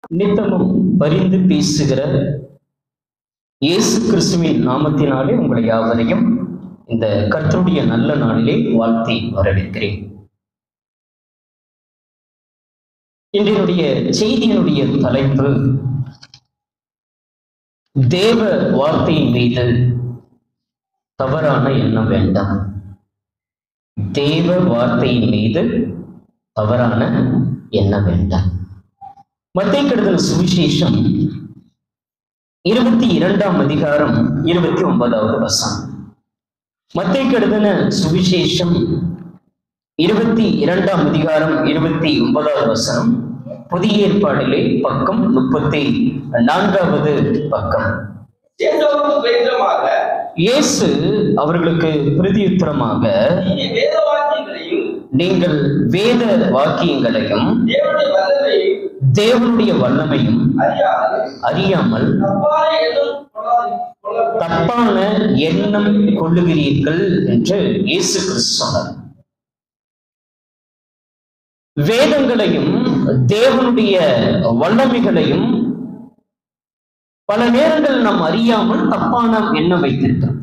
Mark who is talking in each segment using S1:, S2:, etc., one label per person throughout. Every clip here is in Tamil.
S1: நித்தமும் பரிந்து பேசுகிற இயேசு கிறிஸ்துவின் நாமத்தினாலே உங்களை யாவரையும் இந்த கர்த்தருடைய நல்ல நாளிலே வாழ்த்தி வரவேற்கிறேன் இன்றைய செய்தியினுடைய தலைப்பு தேவ வார்த்தையின் மீது தவறான எண்ணம் வேண்டாம் தேவ வார்த்தையின் மீது தவறான எண்ணம் வேண்டாம் மத்திய கெடுதல் சுவிசேஷம் இருபத்தி இரண்டாம் அதிகாரம் இருபத்தி ஒன்பதாவது வசனம் மத்திய கெடுதன சுவிசேஷம் இருபத்தி இரண்டாம் அதிகாரம் இருபத்தி ஒன்பதாவது வசனம் புதிய ஏற்பாடிலே பக்கம் முப்பத்தி நான்காவது பக்கம்
S2: இயேசுவுக்கு பிரயோஜனமாக
S1: இயேசு அவர்களுக்கு பிரதியுத்தரமாக
S2: நீங்க வேத வாக்கியங்களையும்
S1: நீங்கள் வேத வாக்கியங்களையும்
S2: தேவனுடைய வல்லமையையும்
S1: தேவனுடைய வல்லமையும்
S2: அறியாமல்
S1: அறியாமல்
S2: தப்பான எண்ணம் கொள்ளாது- கொள்ள-
S1: தப்பான எண்ணம் கொள்ளுகிறீர்கள் என்று இயேசு கிறிஸ்து சொன்னார் வேதங்களையும் தேவனுடைய வல்லமைகளையும் பல நேரங்கள் நாம் அறியாமல் தப்பான எண்ணம் வைத்திருக்கிறோம்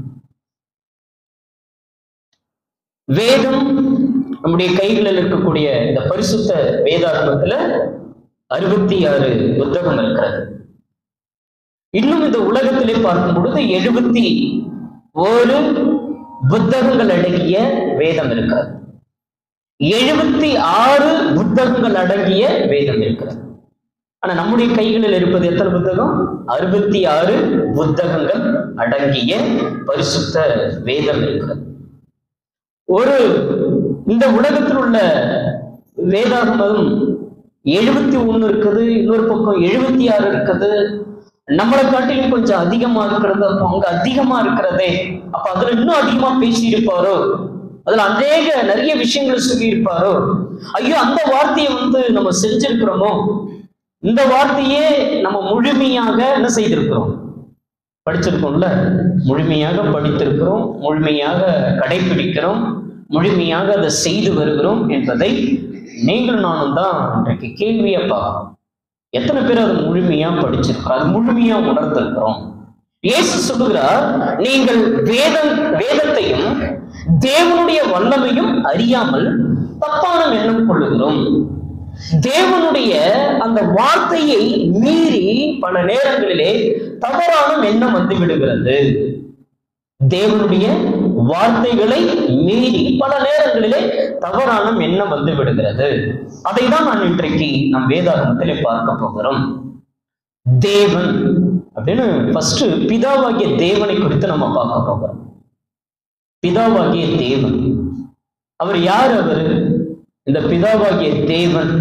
S1: வேதம் நம்முடைய கைகளில் இருக்கக்கூடிய இந்த பரிசுத்த வேதாகமத்துல அறுபத்தி ஆறு புத்தகம் இருக்கிறது இன்னும் இந்த உலகத்திலே பார்க்கும் பொழுது எழுபத்தி ஒரு புத்தகங்கள் அடங்கிய வேதம் இருக்கிறது எழுபத்தி ஆறு புத்தகங்கள் அடங்கிய வேதம் இருக்கிறது ஆனா நம்முடைய கைகளில் இருப்பது எத்தனை புத்தகம் அறுபத்தி ஆறு புத்தகங்கள் அடங்கிய பரிசுத்த வேதம் இருக்கிறது ஒரு இந்த உலகத்தில் உள்ள வேதாகமம் எழுபத்தி ஒண்ணு இருக்குது இன்னொரு பக்கம் எழுபத்தி ஆறு இருக்குது நம்மளை காட்டிலும் கொஞ்சம் அதிகமா இருக்கிறது அப்போ அங்க அதிகமா இருக்கிறதே அப்ப அதுல இன்னும் அதிகமா பேசி இருப்பாரோ அதுல அநேக நிறைய விஷயங்கள் சொல்லி இருப்பாரோ ஐயோ அந்த வார்த்தையை வந்து நம்ம செஞ்சிருக்கிறோமோ இந்த வார்த்தையே நம்ம முழுமையாக என்ன செய்திருக்கிறோம் படிச்சிருக்கோம்ல முழுமையாக படித்திருக்கிறோம் முழுமையாக கடைபிடிக்கிறோம் முழுமையாக அதை செய்து வருகிறோம் என்பதை நீங்கள் நானும் தான் இன்றைக்கு கேள்வியை பார்க்கணும் எத்தனை பேர் அதை முழுமையா படிச்சிருக்கிறோம் அது முழுமையா உணர்ந்திருக்கிறோம் இயேசு சொல்லுகிறார் நீங்கள் வேதம் வேதத்தையும் தேவனுடைய வல்லமையும் அறியாமல் தப்பான எண்ணம் கொள்ளுகிறோம் தேவனுடைய அந்த வார்த்தையை மீறி பல நேரங்களிலே தவறான எண்ணம் வந்து விடுகிறது தேவனுடைய வார்த்தைகளை மீறி பல நேரங்களிலே தவறான எண்ணம் வந்து விடுகிறது அதை தான் நான் இன்றைக்கு நம் வேதாகமத்திலே பார்க்க போகிறோம் தேவன் அப்படின்னு ஃபர்ஸ்ட் பிதாவாகிய தேவனை குறித்து நம்ம பார்க்க போகிறோம் பிதாவாகிய தேவன் அவர் யார் அவர் இந்த பிதாவாகிய தேவன்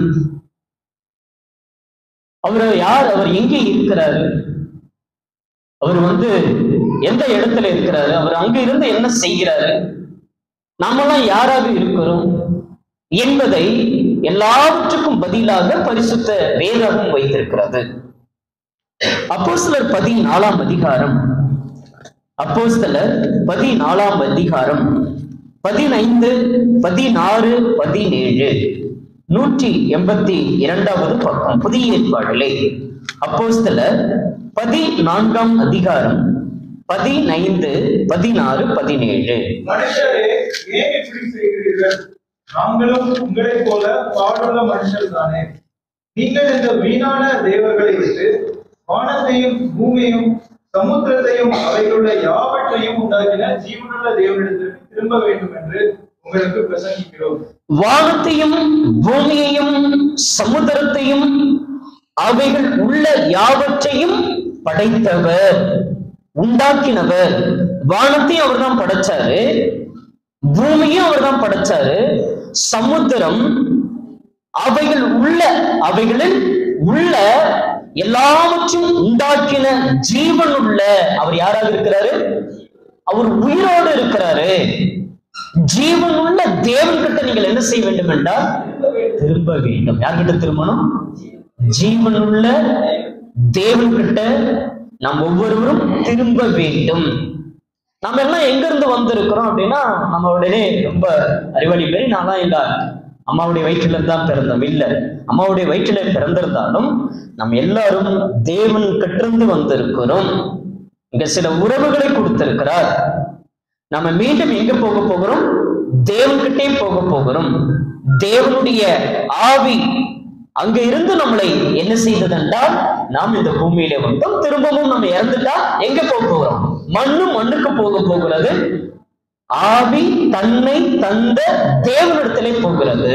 S1: அவர் யார் அவர் எங்கே இருக்கிறாரு அவர் வந்து எந்த இடத்துல இருக்கிறாரு அவர் அங்க இருந்து என்ன செய்கிறாரு நாமெல்லாம் யாராக இருக்கிறோம் என்பதை எல்லாவற்றுக்கும் பதிலாக பரிசுத்த வேதமும் வைத்திருக்கிறது அப்போஸ்தலர் பதினாலாம் அதிகாரம் அப்போஸ்தலர் பதினாலாம் அதிகாரம் பதினைந்து பதினாறு பதினேழு நூற்றி எண்பத்தி இரண்டாவது பக்கம் புதிய ஏற்பாடிலே அப்போஸ்தலர் பதினான்காம் அதிகாரம் பதினைந்து பதினாறு பதினேழு
S2: மனுஷரே ஏன் இப்படி செய்கிறீர்கள் நாங்களும் உங்களைப் போல பாடுள்ள மனுஷர் தானே நீங்கள் இந்த வீணான தேவர்களை விட்டு வானத்தையும் பூமியையும் சமுத்திரத்தையும் அவைகளுடைய யாவற்றையும் உண்டாக்கின ஜீவனுள்ள தேவனிடத்திற்கு திரும்ப வேண்டும் என்று உங்களுக்கு பிரசங்கிக்கிறோம்
S1: வானத்தையும் பூமியையும் சமுத்திரத்தையும் அவைகள் உள்ள யாவற்றையும் படைத்தவர் உண்டாக்கினவர் வானத்தையும் அவர் தான் படைச்சாரு பூமியும் அவர் தான் படைச்சாரு சமுத்திரம் அவைகள் உள்ள அவைகளில் உள்ள எல்லாவற்றையும் உண்டாக்கின ஜீவன் உள்ள அவர் யாராக இருக்கிறாரு அவர் உயிரோடு இருக்கிறாரு ஜீவன் உள்ள தேவன் கிட்ட நீங்கள் என்ன செய்ய வேண்டும் என்றால் திரும்ப வேண்டும் யார்கிட்ட திரும்பணும் ஜீவனுள்ள தேவன் கிட்ட நாம் ஒவ்வொருவரும் திரும்ப வேண்டும் நம்ம எல்லாம் எங்க இருந்து வந்திருக்கிறோம் அப்படின்னா நம்ம உடனே ரொம்ப அறிவாளி பேரி நான் எங்க அம்மாவுடைய வயிற்றில தான் பிறந்தோம் இல்ல அம்மாவுடைய வயிற்றில பிறந்திருந்தாலும் நம்ம எல்லாரும் தேவன் கற்றிருந்து வந்திருக்கிறோம் இங்க சில உறவுகளை கொடுத்திருக்கிறார் நம்ம மீண்டும் எங்க போக போகிறோம் தேவன்கிட்டே போக போகிறோம் தேவனுடைய ஆவி அங்க இருந்து நம்மளை என்ன செய்தது என்றால் நாம் இந்த பூமியில வந்தோம் திரும்பவும் நம்ம இறந்துட்டா எங்க போக போகிறோம் மண்ணு மண்ணுக்கு போக போகிறது ஆவி தன்னை தந்த தேவனிடத்திலே போகிறது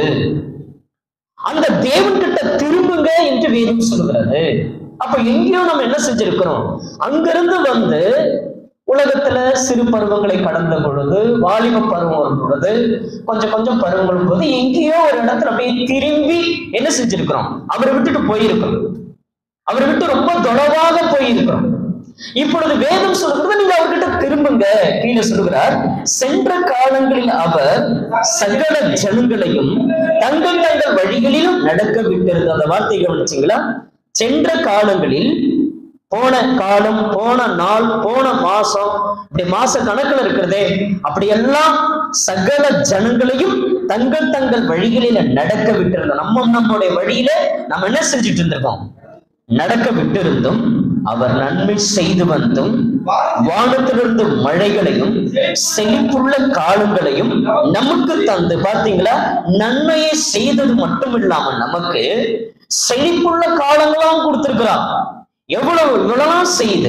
S1: அந்த தேவன்கிட்ட திரும்புங்க என்று வேதம் சொல்கிறது அப்ப எங்கேயோ நம்ம என்ன செஞ்சிருக்கிறோம் அங்கிருந்து வந்து உலகத்துல சிறு பருவங்களை கடந்த பொழுது வாலிப பருவம் வரும் பொழுது கொஞ்சம் கொஞ்சம் பருவம் வரும் பொழுது எங்கேயோ ஒரு இடத்துல அப்படியே திரும்பி என்ன செஞ்சிருக்கிறோம் அவரை விட்டுட்டு போயிருக்கிறோம் அவரை விட்டு ரொம்ப தொலைவாக போயிருக்கிறோம் இப்பொழுது வேதம் சொல்கிறது நீங்க அவர்கிட்ட திரும்புங்க கீழே சொல்கிறார் சென்ற காலங்களில் அவர் சகல ஜனங்களையும் தங்கள் தங்கள் வழிகளிலும் நடக்க விட்டிருந்த அந்த வார்த்தை கவனிச்சீங்களா சென்ற காலங்களில் போன காலம் போன நாள் போன மாசம் இப்படி மாச கணக்குல இருக்கிறதே அப்படியெல்லாம் சகல ஜனங்களையும் தங்கள் தங்கள் வழிகளில நடக்க விட்டிருந்தோம் நம்ம நம்முடைய வழியில நம்ம என்ன செஞ்சுட்டு இருந்திருக்கோம் நடக்க விட்டிருந்தும் அவர் நன்மை செய்து வந்தும் வானத்திலிருந்து மழைகளையும் செழிப்புள்ள காலங்களையும் நமக்கு தந்து பாத்தீங்களா நன்மையை செய்தது மட்டும் இல்லாம நமக்கு செழிப்புள்ள காலங்களாம் கொடுத்திருக்கிறான் எவ்வளவு இவ்வளவு செய்து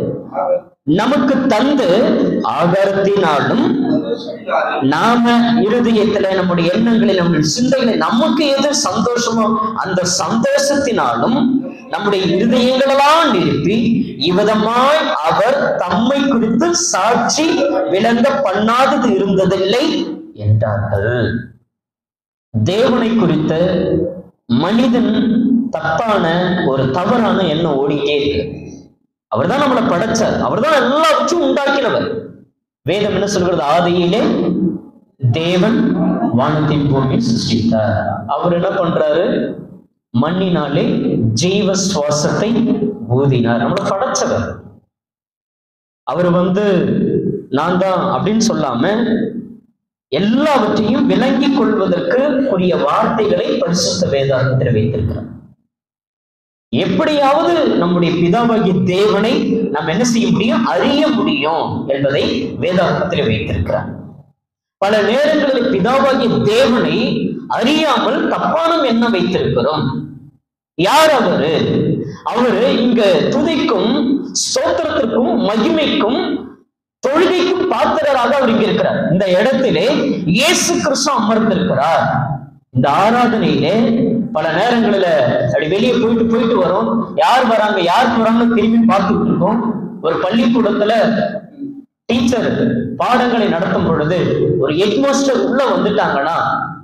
S1: நமக்கு தந்து ஆகாரத்தினாலும் நாம இருதயத்துல நம்முடைய எண்ணங்களில் நம்முடைய சிந்தைகளை நமக்கு எது சந்தோஷமோ அந்த சந்தோஷத்தினாலும் நம்முடைய இருதயங்களெல்லாம் நிரப்பி இவ்விதமாய் அவர் தம்மை குறித்து சாட்சி விளங்க பண்ணாதது இருந்ததில்லை என்றார்கள் தேவனை குறித்த மனிதன் தப்பான ஒரு தவறான எண்ணம் ஓடிட்டே இருக்கு அவர்தான் நம்மளை படைச்சார் அவர்தான் எல்லாவற்றையும் உண்டாக்கினவர் வேதம் என்ன சொல்கிறது ஆதியிலே தேவன் வானத்தின் பூமி சிருஷ்டித்தார் அவர் என்ன பண்றாரு மண்ணினாலே ஜீவ சுவாசத்தை ஊதினார் நம்மளை படைச்சவர் அவர் வந்து நான் தான் அப்படின்னு சொல்லாம எல்லாவற்றையும் விளங்கிக் கொள்வதற்கு உரிய வார்த்தைகளை பரிசுத்த வேதாந்தத்தில் வைத்திருக்கிறார் எப்படியாவது நம்முடைய பிதாவாகிய தேவனை நாம் என்ன செய்ய முடியும் அறிய முடியும் என்பதை வேதாந்தத்தில் வைத்திருக்கிறார் பல நேரங்களில் பிதாவாகிய தேவனை அறியாமல் தப்பான எண்ணம் வைத்திருக்கிறோம் யார் அவரு அவரு இங்க துதிக்கும் ஸ்தோத்திரத்திற்கும் மகிமைக்கும் தொழுகைக்கும் பாத்திரராக அவர் இங்க இருக்கிறார் இந்த இடத்திலே இயேசு கிறிஸ்து அமர்ந்திருக்கிறார் இந்த ஆராதனையிலே பல நேரங்களில அப்படி வெளியே போயிட்டு போயிட்டு வரோம் யார் வராங்க யார் போறாங்கன்னு திரும்பி பார்த்துட்டு இருக்கோம் ஒரு பள்ளிக்கூடத்துல டீச்சர் பாடங்களை நடத்தும் பொழுது ஒரு ஹெட்மாஸ்டர் உள்ள வந்துட்டாங்கன்னா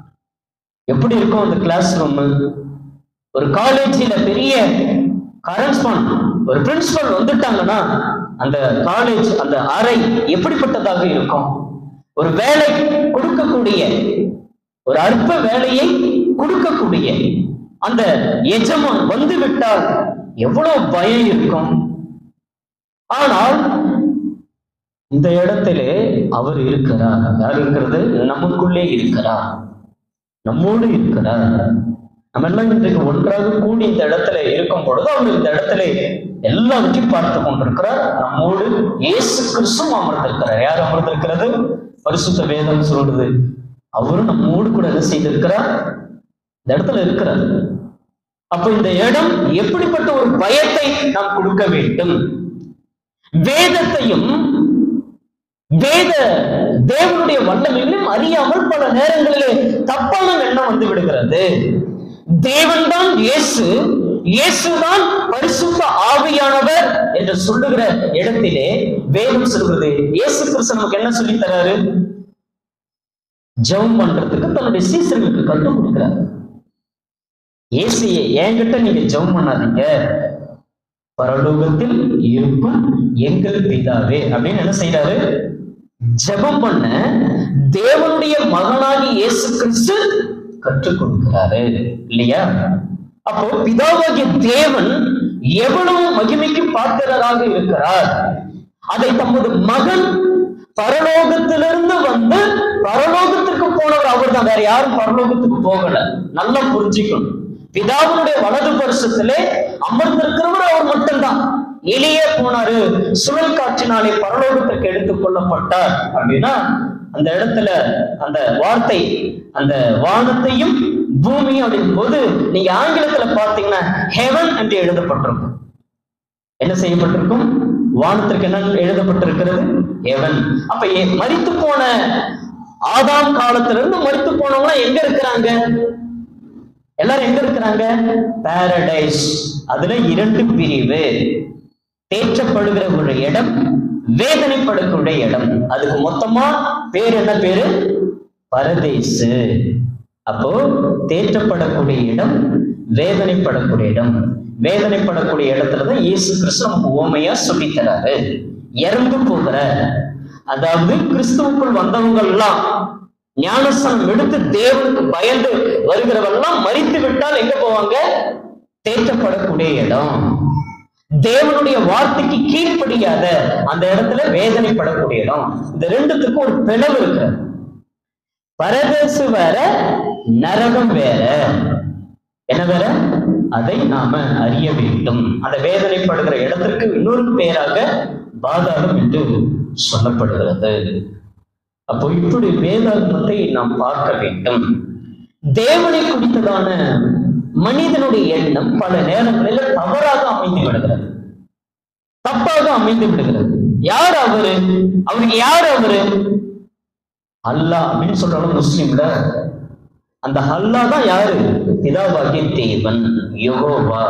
S1: எப்படி இருக்கும் அந்த கிளாஸ் ரூம் ஒரு காலேஜில பெரிய கரஸ்பாண்ட் ஒரு பிரின்சிபல் வந்துட்டாங்கன்னா அந்த காலேஜ் அந்த அறை எப்படிப்பட்டதாக இருக்கும் ஒரு வேலை கொடுக்கக்கூடிய ஒரு அற்ப வேலையை கொடுக்கக்கூடிய அந்த எஜமான் வந்து விட்டால் எவ்வளவு பயம் இருக்கும் ஆனால் இந்த இடத்திலே அவர் இருக்கிறார் யார் இருக்கிறது நமக்குள்ளே இருக்கிறார் நம்மோடு இருக்கிறார் நம்ம எல்லாம் இன்றைக்கு ஒன்றாக கூடி இந்த இடத்துல இருக்கும் பொழுது அவர் இந்த இடத்துல எல்லாவற்றையும் பார்த்து கொண்டிருக்கிறார் நம்மோடு இயேசு கிறிஸ்துவும் அமர்ந்திருக்கிறார் யார் அமர்ந்திருக்கிறது பரிசுத்த வேதம் சொல்றது அவரும் நம்மோடு கூட என்ன செய்திருக்கிறார் இந்த இடத்துல இருக்கிறார் அப்ப இந்த இடம் எப்படிப்பட்ட ஒரு பயத்தை நாம் கொடுக்க வேண்டும் வேதத்தையும் வேத தேவனுடைய வல்லமைகளையும் அறியாமல் பல நேரங்களிலே தப்பான எண்ணம் வந்து விடுகிறது தேவன்தான் இயேசு இயேசுதான் பரிசுத்த ஆவியானவர் என்று சொல்லுகிற இடத்திலே வேதம் சொல்கிறது இயேசு கிறிஸ்து நமக்கு என்ன சொல்லி தராரு ஜெபம் பண்றதுக்கு தன்னுடைய சீசர்களுக்கு கற்றுக் கொடுக்கிறார் இயேசுயே என்கிட்ட நீங்க ஜெபம் பண்ணாதீங்க பரலோகத்தில் இருக்கும் எங்கள் பிதாவே அப்படின்னு என்ன செய்யறாரு ஜெபம் பண்ண தேவனுடைய மகனாகி இயேசு கிறிஸ்து கற்றுக் கொடுக்கிறாரு இல்லையா அப்போ பிதாவாகிய தேவன் எவ்வளவு மகிமைக்கு பாத்திரராக இருக்கிறார் அதை தமது மகன் பரலோகத்திலிருந்து வந்து பரலோகத்துக்கு போனவர் அவர் தான் வேற யாரும் பரலோகத்துக்கு போகல நல்லா புரிஞ்சுக்கணும் பிதாவினுடைய வலது பரிசத்திலே அமர்ந்திருக்கிறவர் அவர் மட்டும்தான் எளியே போனாரு சுழல் காற்றினாலே பரலோகத்திற்கு எடுத்துக் கொள்ளப்பட்டார் அப்படின்னா அந்த இடத்துல அந்த வார்த்தை அந்த வானத்தையும் பூமியும் அப்படின் போது நீங்க ஆங்கிலத்துல பாத்தீங்கன்னா ஹெவன் என்று எழுதப்பட்டிருக்கும் என்ன செய்யப்பட்டிருக்கும் வானத்திற்கு என்ன எழுதப்பட்டிருக்கிறது எவன் அப்ப எ- மரித்து போன ஆதாம் காலத்திலிருந்து மரித்து போனவங்க எங்க இருக்கிறாங்க எல்லாரும் எங்க இருக்கிறாங்க பாரடைஸ் அதுல இரண்டு பிரிவு தேற்றப்படுகிற ஒரு இடம் வேதனைப்படக்கூடிய இடம் அதுக்கு மொத்தமா பேர் என்ன பேரு பரதேசு அப்போ தேற்றப்படக்கூடிய இடம் வேதனைப்படக்கூடிய இடம் வேதனைப்படக்கூடிய இடத்துலதான் இயேசு கிறிஸ்து நமக்கு உவமையா சொல்லித் தராரு இறந்து போகிற அதாவது கிறிஸ்துவுக்குள் வந்தவங்க எல்லாம் ஞானஸ்தானம் எடுத்து தேவனுக்கு பயந்து வருகிறவெல்லாம் மறித்து விட்டால் எங்க போவாங்க தேற்றப்படக்கூடிய இடம் தேவனுடைய வார்த்தைக்கு கீழ்ப்படியாத அந்த இடத்துல வேதனைப்படக்கூடிய இடம் இந்த ரெண்டுத்துக்கும் ஒரு பிளவு இருக்கு பரதேசு வேற நரகம் வேற என்ன வேற அதை நாம அறிய வேண்டும் அந்த வேதனைப்படுகிற இடத்திற்கு இன்னொரு பேராக பாதாளம் என்று சொல்லப்படுகிறது அப்போ இப்படி வேதாகமத்தை நாம் பார்க்க வேண்டும் தேவனை குறித்ததான மனிதனுடைய எண்ணம் பல நேரங்களில் தவறாக அமைந்து விடுகிறது தப்பாக அமைந்து விடுகிறது யார் அவரு அவருக்கு யார் அவரு அல்லாஹ் அப்படின்னு சொல்றாங்க முஸ்லிம்ல அந்த அல்லாஹ் தான் யாரு பிதாவாகிய தேவன் யெகோவா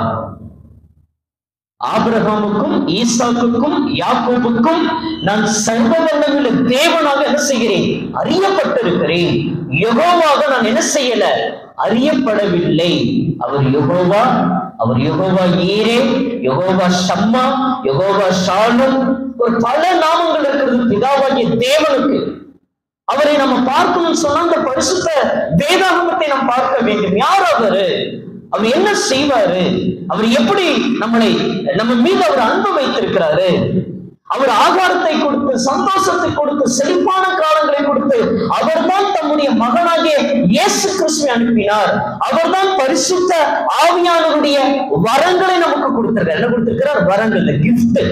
S1: ஆபிரகாமுக்கும் ஈசாக்குக்கும் யாக்கோபுக்கும் நான் சர்வ வல்லமுள்ள தேவனாக என்ன செய்கிறேன் அறியப்பட்டிருக்கிறேன் யெகோவாக நான் என்ன செய்யல அறியப்படவில்லை அவர் யெகோவா அவர் யெகோவா ஈரே யெகோவா ஷம்மா யெகோவா ஷாலும் ஒரு பல நாமங்கள் இருக்கிறது பிதாவாகிய தேவனுக்கு அவரை நம்ம பார்க்கணும்னு சொன்னா அந்த பரிசுத்த வேதாகமத்தை நாம் பார்க்க வேண்டும் யார் அவரு அவர் என்ன செய்வாரு அவர் எப்படி நம்மளை நம்ம மீது அவர் அன்பு வைத்திருக்கிறாரு அவர் ஆகாரத்தை கொடுத்து சந்தோஷத்தை கொடுத்து செழிப்பான காலங்களை கொடுத்து அவர்தான் தம்முடைய மகனாகிய இயேசு கிறிஸ்துவை அனுப்பினார் அவர்தான் பரிசுத்த ஆவியானவருடைய வரங்களை நமக்கு கொடுத்திருக்கார் என்ன கொடுத்திருக்கிறார் வரங்கள் கிஃப்ட்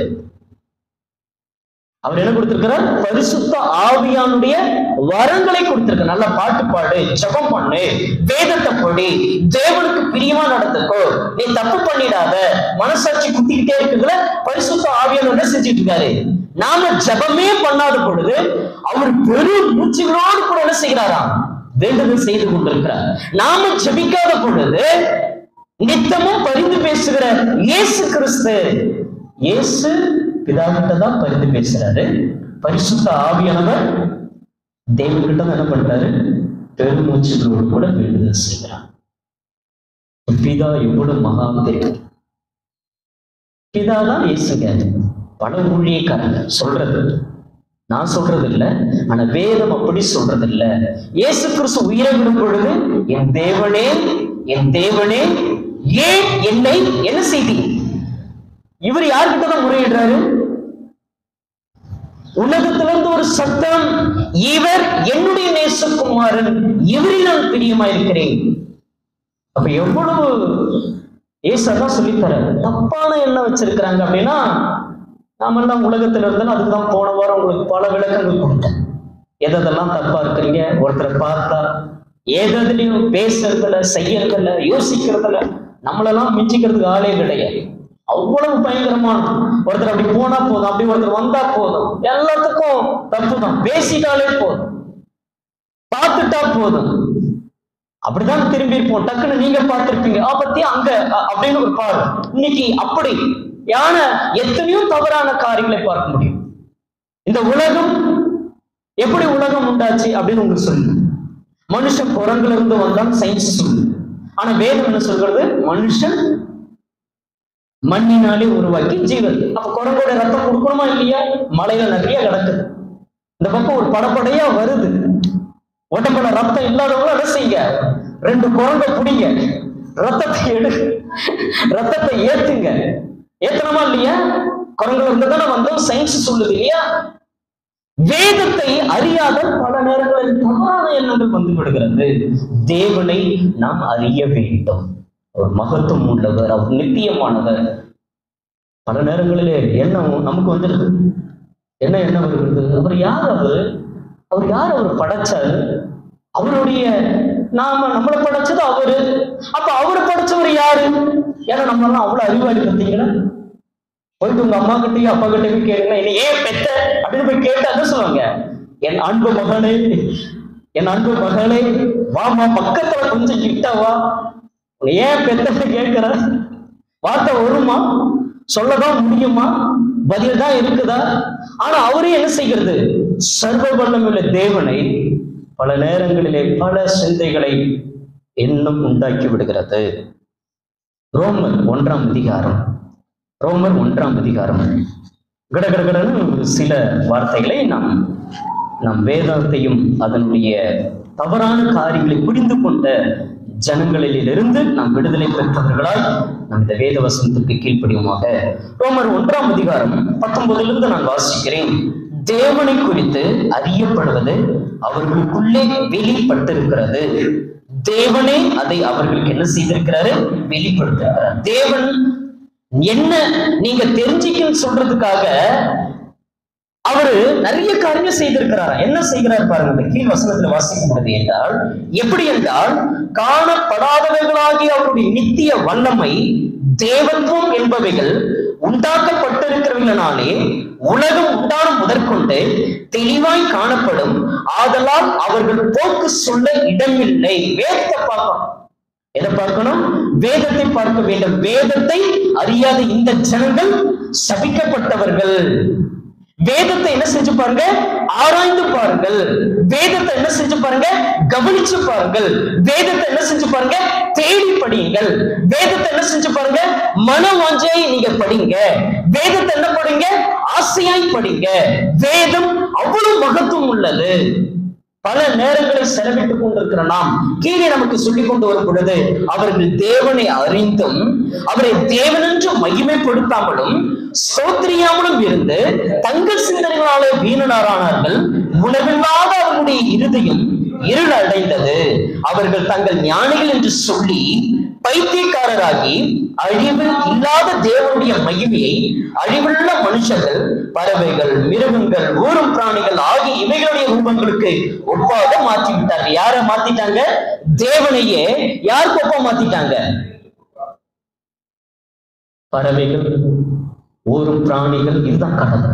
S1: அவர் என்ன கொடுத்திருக்கிறார் பரிசுத்த ஆவியானுடைய வரங்களை கொடுத்திருக்க நல்ல பாட்டு பாடு ஜெபம் பண்ணு வேதத்தை படி தேவனுக்கு பிரியமா நடந்துக்கோ நீ தப்பு பண்ணிடாத மனசாட்சி குத்திக்கிட்டே இருக்குதுல பரிசுத்த ஆவியானவர் என்ன செஞ்சுட்டு இருக்காரு நாம ஜெபமே பண்ணாத பொழுது அவர் பெரும் மூச்சுகளோடு கூட என்ன செய்கிறாராம் வேண்டுதல் செய்து கொண்டிருக்கிறார் நாம ஜெபிக்காத பொழுது நித்தமும் பரிந்து பேசுகிற இயேசு கிறிஸ்து இயேசு பிதாகிட்ட தான் பரிந்து பேசுறாரு பரிசுத்த ஆவியானவர் தேவன்கிட்ட தான் என்ன பண்றாரு பெருமூச்சுகளோடு கூட வேண்டுதல் செய்கிறார் பிதா எவ்வளவு மகா தெரியும் பிதா தான் இயேசுங்க பல ஊழியக்காரங்க சொல்றது நான் சொல்றது இல்ல ஆனா வேதம் அப்படி சொல்றது இல்ல இயேசு கிறிஸ்து உயிரை விடும் பொழுது என் தேவனே என் தேவனே ஏன் என்னை என்ன செய்தீர் இவர் யார்கிட்ட தான் முறையிடுறாரு உலகத்திலிருந்து ஒரு சத்தம் இவர் என்னுடைய நேசகுமாரன் இவரில் நான் பிரியமா இருக்கிறேன் அப்ப எவ்வளவு ஏசதான் சொல்லித்தர தப்பான எண்ணம் வச்சிருக்கிறாங்க அப்படின்னா நாம எல்லாம் உலகத்துல இருந்தாலும் அதுக்கு தான் போன வாரம் உங்களுக்கு பல விளக்கங்கள் கொடுத்தேன் எதெல்லாம் தப்பா இருக்கிறீங்க ஒருத்தரை பார்த்தா எதுலயும் பேசுறதுல செய்யறதுல யோசிக்கிறதுல நம்மளெல்லாம் மிஞ்சிக்கிறதுக்கு ஆளே கிடையாது அவ்வளவு பயங்கரமான ஒருத்தர் அப்படி போனா போதும் அப்படி ஒருத்தர் வந்தா போதும் எல்லாத்துக்கும் தப்பு தான் பேசிட்டாலே போதும் பார்த்துட்டா போதும் அப்படிதான் திரும்பி இருப்போம் டக்குன்னு நீங்க பார்த்திருப்பீங்க ஆ பத்தி அங்க அ- அப்படின்னு ஒரு பாரு இன்னைக்கு அப்படி யானை எத்தனையோ தவறான காரியங்களை பார்க்க முடியும் இந்த உலகம் எப்படி உலகம் உண்டாச்சு அப்படின்னு உங்களுக்கு சொல்லு மனுஷன் குரங்குல இருந்து வந்தான் சயின்ஸ் சொல்லு ஆனா வேதம் என்ன சொல்றது மனுஷன் மண்ணினாலே உருவாக்கி ஜீவன் அப்ப குரங்கோட ரத்தம் கொடுக்கணுமா இல்லையா மலையில நிறைய கிடக்குது இந்த பக்கம் ஒரு படப்படையா வருது உடம்புல ரத்தம் இல்லாதவங்க என்ன செய்யுங்க ரெண்டு குரங்க பிடிங்க ரத்தத்தை எடு ரத்தத்தை ஏத்துங்க ஏத்தனமா இல்லையா குரங்குல இருந்து தானே வந்தோம் சயின்ஸ் சொல்லுது இல்லையா வேதத்தை அறியாத பல நேரங்களில் தவறான எண்ணங்கள் வந்து விடுகிறது தேவனை நாம் அறிய வேண்டும் அவர் மகத்துவம் உள்ளவர் அவர் நித்தியமானவர் பல நேரங்களிலே எண்ணம் நமக்கு வந்துடுது என்ன எண்ணம் வருகிறது அவர் யார் அவர் அவர் யார் அவர் படைச்சாரு அவருடைய நாம நம்மளை படைச்சது அவரு அப்ப அவரை படைச்சவர் யாரு ஏன்னா நம்ம எல்லாம் அவ்வளவு அறிவாளி பார்த்தீங்களா போயிட்டு உங்க அம்மா கிட்டயும் அப்பா கிட்டயும் கேளுங்க என்ன ஏன் பெத்த அப்படின்னு போய் கேட்டு அதை சொல்லுவாங்க என் அன்பு மகனே என் அன்பு மகளே வாமா பக்கத்துல கொஞ்சம் கிட்ட வா உன்னை ஏன் பெத்த கேட்கிற வார்த்தை வருமா சொல்லதான் முடியுமா பதில் தான் இருக்குதா ஆனா அவரே என்ன செய்கிறது சர்வ வல்லமுள்ள தேவனை பல நேரங்களிலே பல சிந்தைகளை எண்ணம் உண்டாக்கி விடுகிறது ரோமர் ஒன்றாம் அதிகாரம் ரோமர் ஒன்றாம் அதிகாரம் கடகடகடன்னு ஒரு சில வார்த்தைகளை நாம் நம் வேதத்தையும் அதனுடைய தவறான காரியங்களை புரிந்து கொண்ட ஜனங்களிலிருந்து நாம் விடுதலை பெற்றவர்களாய் நாம் இந்த வேத வசனத்துக்கு கீழ்ப்படியுமாக ரோமர் ஒன்றாம் அதிகாரம் பத்தொன்பதிலிருந்து நான் வாசிக்கிறேன் தேவனை குறித்து அறியப்படுவது அவர்களுக்குள்ளே வெளிப்பட்டிருக்கிறது தேவனே அதை அவர்களுக்கு என்ன செய்திருக்கிறாரு வெளிப்படுத்திருக்கிறார் தேவன் என்ன நீங்க தெரிஞ்சுக்கன்னு சொல்றதுக்காக அவரு நிறைய காரியம் செய்திருக்கிறார் என்ன செய்கிறார் பாருங்க இந்த கீழ் வசனத்துல வாசிக்கும்போது என்றால் எப்படி என்றால் காணப்படாதவைகளாகிய அவருடைய நித்திய வல்லமை தேவத்துவம் என்பவைகள் உண்டாக்கப்பட்டிருக்கிறவர்களாலே உலகம் உண்டான முதற்கொண்டு தெளிவாய் காணப்படும் ஆதலால் அவர்கள் போக்கு சொல்ல இடமில்லை வேதத்தை பார்க்கணும் எதை பார்க்கணும் வேதத்தை பார்க்க வேண்டும் வேதத்தை அறியாத இந்த ஜனங்கள் சபிக்கப்பட்டவர்கள் வேதத்தை என்ன செஞ்சு பாருங்க ஆராய்ந்து பாருங்கள் வேதத்தை என்ன செஞ்சு பாருங்க கவனிச்சு பாருங்கள் வேதத்தை என்ன செஞ்சு பாருங்க தேடி படியுங்கள் வேதத்தை என்ன செஞ்சு பாருங்க மன வாஞ்சையை நீங்க படிங்க வேதத்தை என்ன படிங்க ஆசையாய் படிங்க வேதம் அவ்வளவு மகத்துவம் உள்ளது பல நேரங்களை செலவிட்டுக் கொண்டிருக்கிற நாம் கீழே நமக்கு சொல்லிக் கொண்டு வரும் பொழுது அவர்கள் தேவனை அறிந்தும் அவரை தேவனென்று மகிமைப்படுத்தாமலும் ஸ்தோத்திரியாமலும் இருந்து தங்கள் சிந்தனைகளாலே வீணனாரானார்கள் உணவில்லாத அவர்களுடைய இருதயம் இருள் அடைந்தது அவர்கள் தங்கள் ஞானிகள் என்று சொல்லி பைத்தியக்காரராகி அழிவு இல்லாத தேவனுடைய மகிமையை அழிவுள்ள மனுஷர்கள் பறவைகள் மிருகங்கள் ஊரும் பிராணிகள் ஆகிய இவைகளுடைய ரூபங்களுக்கு ஒப்பாக மாற்றி விட்டாங்க யார மாத்திட்டாங்க தேவனையே யாருக்கு ஒப்பா மாத்திட்டாங்க பறவைகள் ஊரும் பிராணிகள் இதுதான் கடவுள்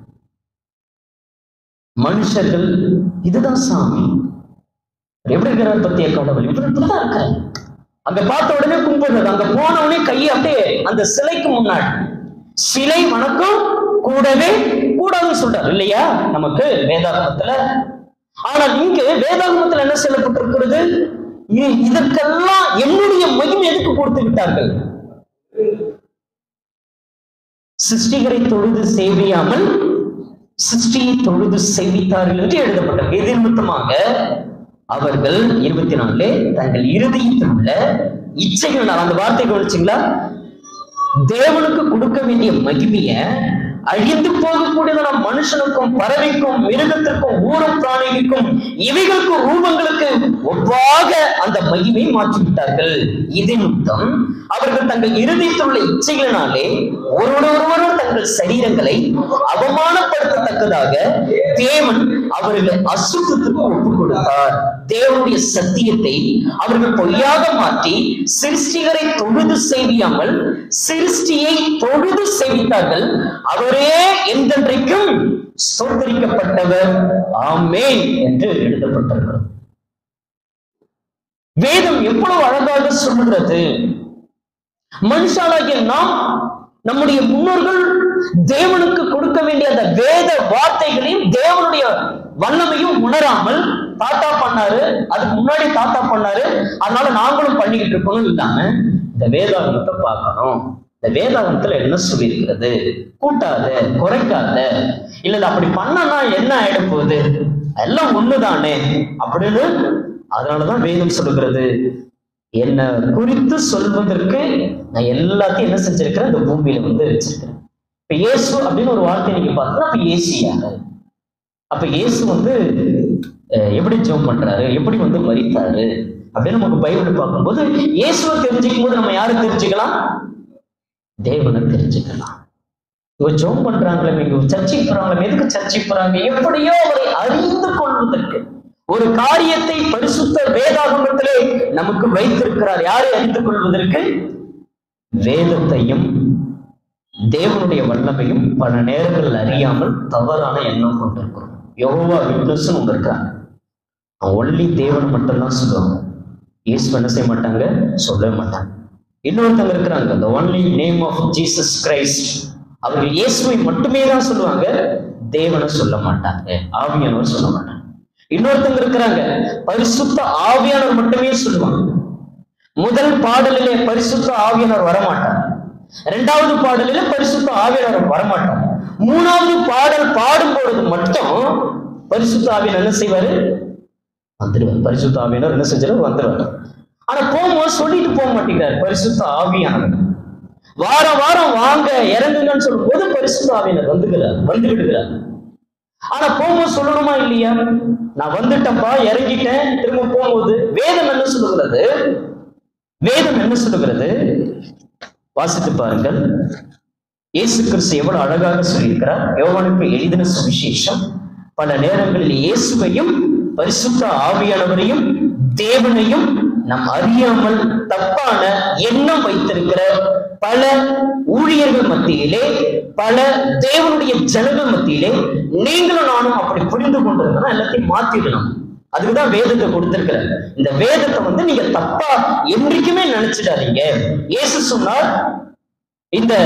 S1: மனுஷர்கள் இதுதான் சாமி எப்படி இருக்கிறார் பத்திய கடவுள் இவர் இப்படிதான் இருக்காரு அங்க பார்த்த உடனே கும்பிடுறது அங்க போன உடனே கையை அப்படியே அந்த சிலைக்கு முன்னாடி சிலை வணக்கம் கூடவே கூடாதுன்னு சொல்றாரு இல்லையா நமக்கு வேதாகமத்துல ஆனால் இங்கு வேதாகமத்துல என்ன சொல்லப்பட்டிருக்கிறது இ- இதற்கெல்லாம் என்னுடைய மகிமை எதுக்கு கொடுத்து விட்டார்கள் சிருஷ்டிகரை தொழுது சேவியாமல் சிருஷ்டியை தொழுது சேவித்தார்கள் என்று எழுதப்பட்டது இது நிமித்தமாக அவர்கள் இருபத்தி நாலுல தங்கள் இறுதியில் உள்ள இச்சைகள் அந்த வார்த்தை கவனிச்சிங்களா தேவனுக்கு கொடுக்க வேண்டிய மகிமைய அழிந்து போகக்கூடியதான மனுஷனுக்கும் பறவைக்கும் மிருகத்திற்கும் ஊரும் பிராணிகளுக்கும் இவைகளுக்கும் ரூபங்களுக்கு ஒவ்வாக அந்த மகிமை மாற்றிவிட்டார்கள் இது நிமித்தம் அவர்கள் தங்கள் இருதயத்தில் உள்ள இச்சைகளினாலே ஒருவரொருவர் தங்கள் சரீரங்களை அவமானப்படுத்தத்தக்கதாக தேவன் அவர்களை அசுத்தத்துக்கு ஒப்புக் கொடுத்தார் தேவனுடைய சத்தியத்தை அவர்கள் பொய்யாக மாற்றி சிருஷ்டிகரை தொழுது செய்யாமல் சிருஷ்டியை தொழுது செய்வித்தார்கள் அவரே என்றென்றைக்கும் ஸ்தோத்தரிக்கப்பட்டவர் ஆமென் என்று எழுதப்பட்டிருக்கிறது வேதம் எவ்வளவு அழகாக சொல்லுகிறது மனுஷாலாகிய நாம் நம்முடைய முன்னோர்கள் தேவனுக்கு கொடுக்க வேண்டிய அந்த வேத வார்த்தைகளையும் தேவனுடைய வல்லமையும் உணராமல் தாத்தா பண்ணாரு அதுக்கு முன்னாடி தாத்தா பண்ணாரு அதனால நாங்களும் பண்ணிக்கிட்டு இருக்கணும் இல்லாம இந்த வேதாகமத்தை பார்க்கணும் இந்த வேதாகமத்துல என்ன சொல்லியிருக்கிறது கூட்டாத குறைக்காத இல்ல இல்ல அப்படி பண்ணனா என்ன ஆயிட போகுது எல்லாம் ஒண்ணுதானே அப்படின்னு அதனாலதான் வேதம் சொல்லுகிறது என்ன குறித்து சொல்வதற்கு நான் எல்லாத்தையும் என்ன செஞ்சிருக்கிறேன் இந்த பூமியில வந்து வச்சிருக்கிறேன் இப்ப இயேசு அப்படின்னு ஒரு வார்த்தை நீங்க பார்த்தா அப்ப இயேசு யாரு அப்ப இயேசு வந்து அஹ், எப்படி ஜெபம் பண்றாரு எப்படி வந்து மரித்தாரு அப்படின்னு நமக்கு பைபிள் பார்க்கும்போது இயேசுவை தெரிஞ்சுக்கும் போது நம்ம யாரை தெரிஞ்சுக்கலாம் தேவனை தெரிஞ்சுக்கலாம் இவ ஜெபம் பண்றாங்களே இவங்க சர்ச்சைக்கு போறாங்களே எதுக்கு சர்ச்சைக்கு போறாங்க எப்படியோ அவரை அறிந்து கொள்வதற்கு ஒரு காரியத்தை பரிசுத்த வேதாகமத்திலே நமக்கு வைத்திருக்கிறார் யாரை அறிந்து கொள்வதற்கு வேதத்தையும் தேவனுடைய வல்லமையும் பல நேரங்கள் அறியாமல் தவறான எண்ணம் கொண்டிருக்கிறோம் யோகா விட்னஸ் ஒன்று இருக்காங்க அவன் ஒன்லி தேவன் மட்டும்தான் சொல்லுவாங்க இயேசு என்ன செய்ய மாட்டாங்க சொல்லவே மாட்டாங்க இன்னொருத்தவங்க இருக்கிறாங்க the only name of Jesus Christ அவர்கள் இயேசுவை மட்டுமே தான் சொல்லுவாங்க தேவனை சொல்ல மாட்டாங்க ஆவியானவர் சொல்ல மாட்டாங்க இன்னொருத்தவங்க இருக்கிறாங்க பரிசுத்த ஆவியானவர் மட்டுமே சொல்லுவாங்க முதல் பாடலிலே பரிசுத்த ஆவியானவர் வரமாட்டார் இரண்டாவது பாடலிலே பரிசுத்த ஆவியானவர் வரமாட்டார் மூணாவது பாடல் பாடும் பொழுது மட்டும் பரிசுத்த ஆவியானவர் என்ன செய்வாரு வந்துடுவார் பரிசுத்த ஆவியானவர் என்ன செஞ்சாரு வந்துடுவார் ஆனா போகும்போது சொல்லிட்டு போக மாட்டேங்கிறார் பரிசுத்த ஆவியானவர் வாரம் வாரம் வாங்க இறங்குங்கன்னு சொல்லும் போது பரிசுத்த ஆவியானவர் வந்துகிறார் வந்து விடுகிறார் ஆனா போகும்போது சொல்லணுமா இல்லையா நான் வந்துட்டேன்ப்பா இறங்கிட்டேன் திரும்ப போகும்போது வேதம் என்ன சொல்லுகிறது வேதம் என்ன சொல்லுகிறது வாசித்து பாருங்கள் இயேசு கிறிஸ்து எவ்வளவு அழகாக சொல்லியிருக்கிறார் யோவானுக்கு எழுதின சுவிசேஷம் பல நேரங்களில் இயேசுவையும் பரிசுத்த ஆவியானவரையும் தேவனையும் நம் அறியாமல் தப்பான எண்ணம் வைத்திருக்கிற பல ஊழியர்கள் மத்தியிலே பல தேவனுடைய ஜனங்கள் மத்தியிலே நீங்களும் நானும் அப்படி புரிந்து கொண்டிருந்தோம்னா எல்லாத்தையும் மாத்திடணும் அதுக்குதான் வேதத்தை கொடுத்திருக்கிறார் இந்த வேதத்தை வந்து நீங்க தப்பா என்றைக்குமே நினைச்சிடாதீங்க இயேசு சொன்னார் இந்த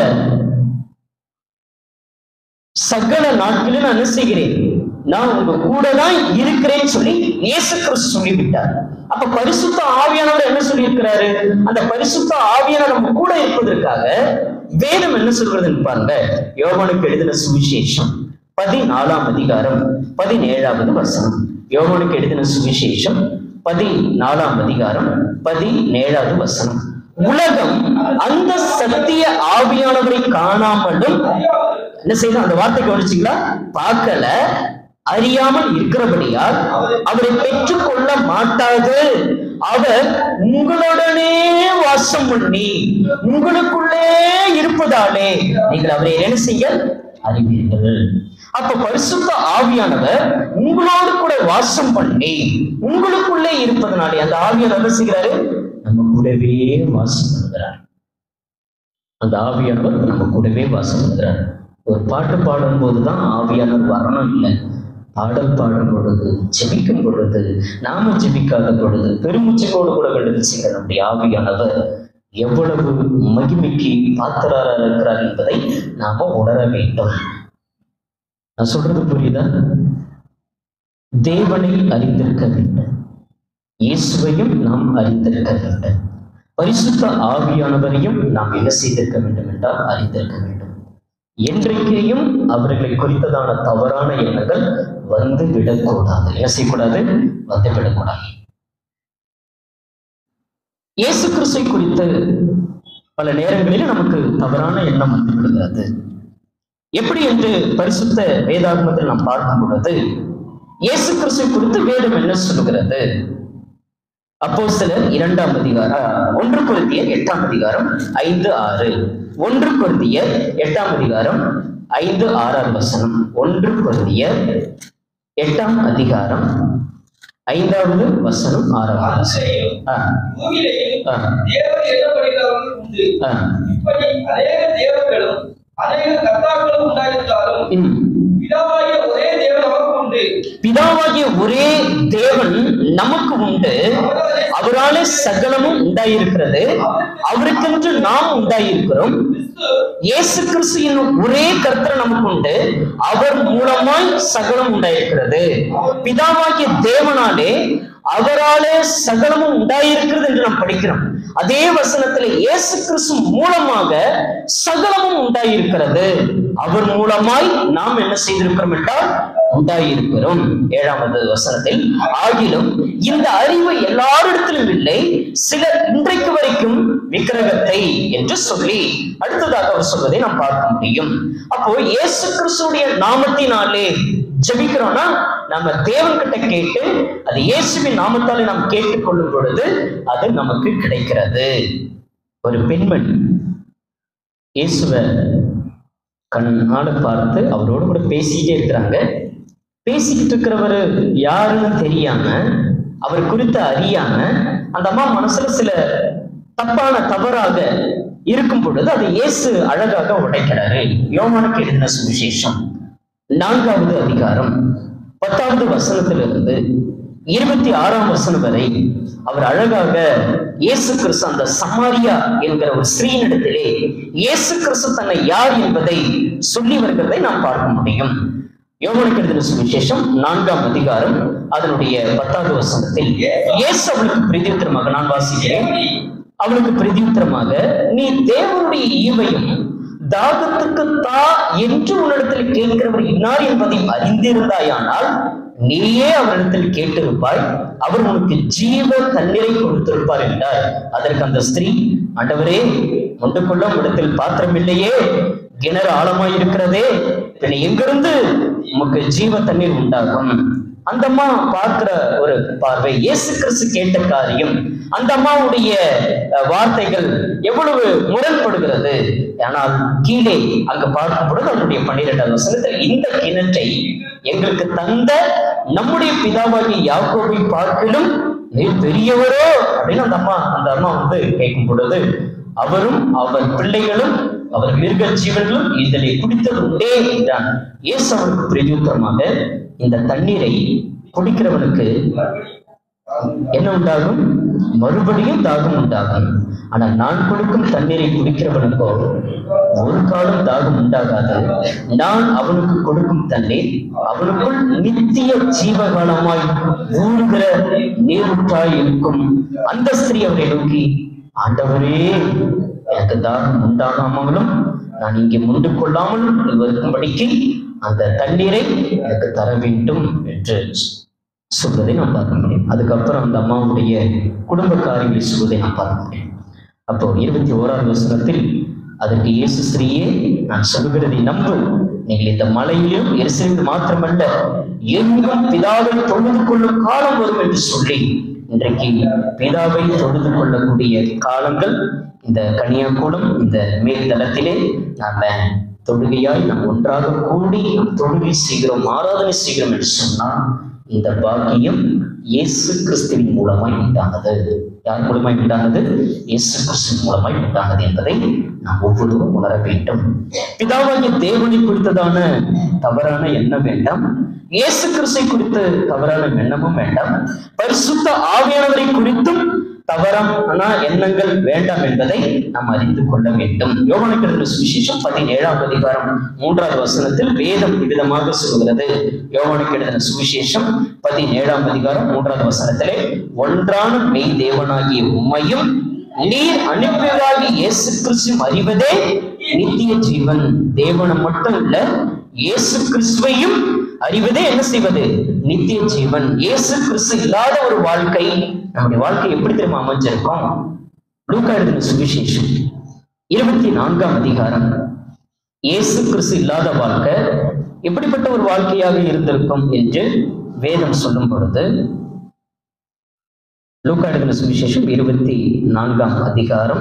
S1: சகல நாட்களில் நான் என்ன செய்கிறேன் நான் உங்க கூட தான் இருக்கிறேன்னு சொல்லி இயேசு கிறிஸ்து சொல்லிவிட்டார் அப்ப பரிசுத்த ஆவியானவர் என்ன சொல்லியிருக்கிறாரு அந்த பரிசுத்த ஆவியானவர் நம்ம கூட இருப்பதற்காக வேதம் என்ன சொல்றதுன்னு பாருங்க யோவானுக்கு எழுதின சுவிசேஷம் பதினாலாம் அதிகாரம் பதினேழாவது வசனம் யோவானுக்கு எழுதின சுவிசேஷம் பதினாலாம் அதிகாரம் பதினேழாவது வசனம் உலகம் அந்த சத்திய ஆவியானவரை காணாமலும் என்ன செய்யணும் அந்த வார்த்தை கவனிச்சீங்களா பார்க்கல அறியாமல் இருக்கிறபடியால் அவரை பெற்றுக்கொள்ள மாட்டாது அவர் உங்களுடனே வாசம் பண்ணி உங்களுக்குள்ளே இருப்பதாலே நீங்கள் அவரை என்ன செய்ய அறிவீர்கள் அப்ப பரிசுத்த ஆவியானவர் உங்களோடு கூட வாசம் பண்ணி உங்களுக்குள்ளே இருப்பதனாலே அந்த ஆவியானவர் என்ன செய்கிறாரு நம்ம கூடவே வாசம் பண்ணுகிறார் அந்த ஆவியானவர் நம்ம கூடவே வாசம் பண்ணுகிறார் ஒரு பாட்டு பாடும் போதுதான் ஆவியானவர் வரணும் இல்லை பாடல் பாடும் பொழுது ஜெபிக்கும் பொழுது நாம ஜெபிக்காத பொழுது பெருமூச்சையோடு கூட கண்டுபிடிச்சிங்க நம்முடைய ஆவியானவர் எவ்வளவு மகிமைக்கு பாத்திராரா இருக்கிறார் என்பதை நாம உணர வேண்டும் நான் சொல்றது புரியுதா தேவனை அறிந்திருக்க வேண்டும் இயேசுவையும் நாம் அறிந்திருக்க வேண்டும் பரிசுத்த ஆவியானவரையும் நாம் என்ன செய்திருக்க வேண்டும் என்றால் அறிந்திருக்க வேண்டும் என்றைக்கையும் அவர்களை குறித்ததான தவறான எண்ணங்கள் வந்து விடக்கூடாது என்ன செய்யக்கூடாது வந்து விடக்கூடாது இயேசு கிறிஸ்துவை குறித்து பல நேரங்களில் நமக்கு தவறான எண்ணம் வந்து விடுகிறது எப்படி என்று பரிசுத்த வேதாகமத்தில் நாம் பார்க்கும் பொழுது இயேசு கிறிஸ்துவை குறித்து வேதம் என்ன சொல்லுகிறது அப்போ சிலர் இரண்டாம் அதிகாரம் ஒன்று குருந்தியர் எட்டாம் அதிகாரம் ஐந்து ஆறு ஒன்று குருந்தியர் எட்டாம் அதிகாரம் ஐந்து ஆறாம் வசனம் ஒன்று குருந்தியர் எட்டாம் அதிகாரம் ஐந்தாவது வசனம் ஆறாவது வசனம் ஆ,
S3: பூமியிலேயும்
S1: ஆ,
S3: தேவன் எண்ணப்படுகிறவர்கள் உண்டு
S1: ஆ.
S3: இப்படி அநேக தேவர்களும் அநேக கர்த்தாக்களும் உண்டாயிருந்தாலும்
S1: ம்.
S3: பிதாவாகிய ஒரே தேவன் நமக்கு உண்டு
S1: பிதாவாகிய ஒரே தேவன் நமக்கு உண்டு அவராலே சகலமும் உண்டாயிருக்கிறது அவருக்கென்று நாம் உண்டாயிருக்கிறோம்
S3: கிறிஸ்து
S1: இயேசு கிறிஸ்து என்னும் ஒரே கர்த்தர் நமக்கு உண்டு அவர் மூலமாய் சகலம் உண்டாயிருக்கிறது பிதாவாகிய தேவனாலே அவராலே சகலமும் உண்டாயிருக்கிறது என்று நாம் படிக்கிறோம் அதே வசனத்தில் இயேசு கிறிஸ்து மூலமாக சகலமும் உண்டாயிருக்கிறது அவர் மூலமாய் நாம் என்ன செய்திருக்கிறோம் என்றால் உண்டாயிருக்கிறோம் ஏழாவது வசனத்தில் ஆகிலும் இந்த அறிவு எல்லாரிடத்திலும் இல்லை சிலர் இன்றைக்கு வரைக்கும் விக்கிரகத்தை என்று சொல்லி அடுத்ததாக அவர் சொல்வதை நாம் பார்க்க முடியும் அப்போ இயேசு கிறிஸ்துடைய நாமத்தினாலே ஜெபிக்கிறோம்னா நம்ம தேவன்கிட்ட கேட்டு அது இயேசுவின் நாமத்தாலே நாம் கேட்டுக்கொள்ளும் பொழுது அது நமக்கு கிடைக்கிறது ஒரு பெண்மணி இயேசுவை கண்ணால பார்த்து அவரோட கூட பேசிக்கிட்டே இருக்கிறாங்க பேசிக்கிட்டு இருக்கிறவர் யாருன்னு தெரியாம அவர் குறித்து அறியாம அந்த அம்மா மனசுல சில தப்பான தவறாக இருக்கும் பொழுது அதை இயேசு அழகாக உடைக்கிறாரு யோவானுக்கு எழுதின சுவிசேஷம் நான்காவது அதிகாரம் பத்தாவது வசனத்திலிருந்து இருபத்தி ஆறாம் வசனம் வரை அவர் அழகாக இயேசு கிறிஸ்து அந்த சமாரியா என்கிற ஒரு ஸ்ரீனிடத்திலே இயேசு கிறிஸ்து தன்னை யார் என்பதை சொல்லி வருகிறதை நாம் பார்க்க முடியும் யோவானுக்கு எழுதின சுவிசேஷம் நான்காம் அதிகாரம் அதனுடைய பத்தாவது வசனத்தில் இயேசு அவளுக்கு பிரதியுத்தரமாக நான் வாசிக்கிறேன் அவளுக்கு பிரதியுத்தரமாக நீ தேவனுடைய ஈவையும் தாகத்துக்கு தா என்று உன்னிடத்தில் கேட்கிறவர் இன்னார் என்பதை அறிந்திருந்தாயானால் நீயே அவரிடத்தில் கேட்டிருப்பாய் அவர் உனக்கு ஜீவ தண்ணீரை கொடுத்திருப்பார் என்றார் அதற்கு அந்த ஸ்திரீ ஆண்டவரே கொண்டு கொள்ள இடத்தில் பாத்திரம் இல்லையே கிணறு ஆழமாய் இருக்கிறதே பின்ன எங்கிருந்து உமக்கு ஜீவ தண்ணீர் உண்டாகும் அந்த அம்மா பார்க்கிற ஒரு பார்வை இயேசு கிறிஸ்து கேட்ட காரியம் அந்த அம்மாவுடைய அஹ், வார்த்தைகள் எவ்வளவு முரண்படுகிறது ஆனால் கீழே அங்க பார்க்கும் பொழுது அவருடைய பன்னிரெண்டாவது வசனத்தில் இந்த கிணற்றை எங்களுக்கு தந்த நம்முடைய பிதாவாகிய யாக்கோபை பார்க்கிலும் நீர் பெரியவரோ அப்படின்னு அந்த அம்மா அந்த அம்மா வந்து கேட்கும் பொழுது அவரும் அவர் பிள்ளைகளும் அவர் மிருக ஜீவன்களும் இதனை குடித்தது உண்டே என்றான் இயேசு அவனுக்கு பிரதியுத்தரமாக இந்த தண்ணீரை குடிக்கிறவனுக்கு என்ன உண்டாகும் மறுபடியும் தாகம் உண்டாகும் ஆனால் நான் கொடுக்கும் தண்ணீரை குடிக்கிறவனுக்கோ ஒரு காலம் தாகம் உண்டாகாது நான் அவனுக்கு கொடுக்கும் தண்ணீர் அவனுக்குள் நித்திய ஜீவகாலமாய் ஊறுகிற நீரூற்றாய் இருக்கும் அந்த ஸ்திரீ அவரை நோக்கி ஆண்டவரே எனக்கு தாகம் உண்டாகாமலும் நான் இங்கே முண்டு கொள்ளாமலும் இருக்கும்படிக்கு அந்த தண்ணீரை எனக்கு தர வேண்டும் என்று சொல்வதை நாம் பார்க்க முடியும் அதுக்கப்புறம் அந்த அம்மாவுடைய குடும்ப காரியங்களை சொல்வதை நாம் பார்க்க முடியும் அப்போ இருபத்தி ஓராவது வசனத்தில் அதற்கு இயேசு ஸ்ரீயே நான் சொல்லுகிறதை நம்பு நீங்கள் இந்த மலையிலும் எரிசலில் மாத்திரமல்ல எங்கும் பிதாவை தொழுது கொள்ளும் காலம் வரும் என்று சொல்லி இன்றைக்கு பிதாவை தொழுது கொள்ளக்கூடிய காலங்கள் இந்த கன்னியாகுளம் இந்த மேல்தளத்திலே நாம தொழுகையாய் நாம் ஒன்றாக கூடி நாம் தொழுகை செய்கிறோம் ஆராதனை செய்கிறோம் என்று சொன்னால் இந்த பாக்கியம் இயேசு கிறிஸ்துவின் மூலமாய் உண்டானது யார் மூலமாய் உண்டானது இயேசு கிறிஸ்துவின் மூலமாய் உண்டானது என்பதை நாம் ஒவ்வொருவரும் உணர வேண்டும் பிதாவாகிய தேவனை குறித்ததான தவறான எண்ணம் வேண்டாம் இயேசு கிறிஸ்தை குறித்து தவறான எண்ணமும் வேண்டாம் பரிசுத்த ஆவியானவரை குறித்தும் தவறான எண்ணங்கள் வேண்டாம் என்பதை நாம் அறிந்து கொள்ள வேண்டும் யோகனுக்கு சுவிசேஷம் பதினேழாம் அதிகாரம் மூன்றாவது வசனத்தில் வேதம் விதமாக சொல்கிறது யோகனுக்கு எழுதின சுவிசேஷம் பதினேழாம் அதிகாரம் மூன்றாவது வசனத்திலே ஒன்றான மெய் தேவனாகிய உம்மையும் நீர் அனுப்பியவராகிய இயேசு கிறிஸ்துவும் அறிவதே நித்திய ஜீவன் தேவனை மட்டும் இல்ல இயேசு கிறிஸ்துவையும் அறிவதே என்ன செய்வது நித்திய ஜீவன் இயேசு கிறிஸ்து இல்லாத ஒரு வாழ்க்கை நம்முடைய வாழ்க்கை எப்படி தெரியுமா அமைஞ்சிருக்கும் லூக்கா எழுதின சுவிசேஷம் இருபத்தி நான்காம் அதிகாரம் இயேசு கிறிஸ்து இல்லாத வாழ்க்கை எப்படிப்பட்ட ஒரு வாழ்க்கையாக இருந்திருக்கும் என்று வேதம் சொல்லும் பொழுது லூக்கா எழுதின சுவிசேஷம் இருபத்தி நான்காம் அதிகாரம்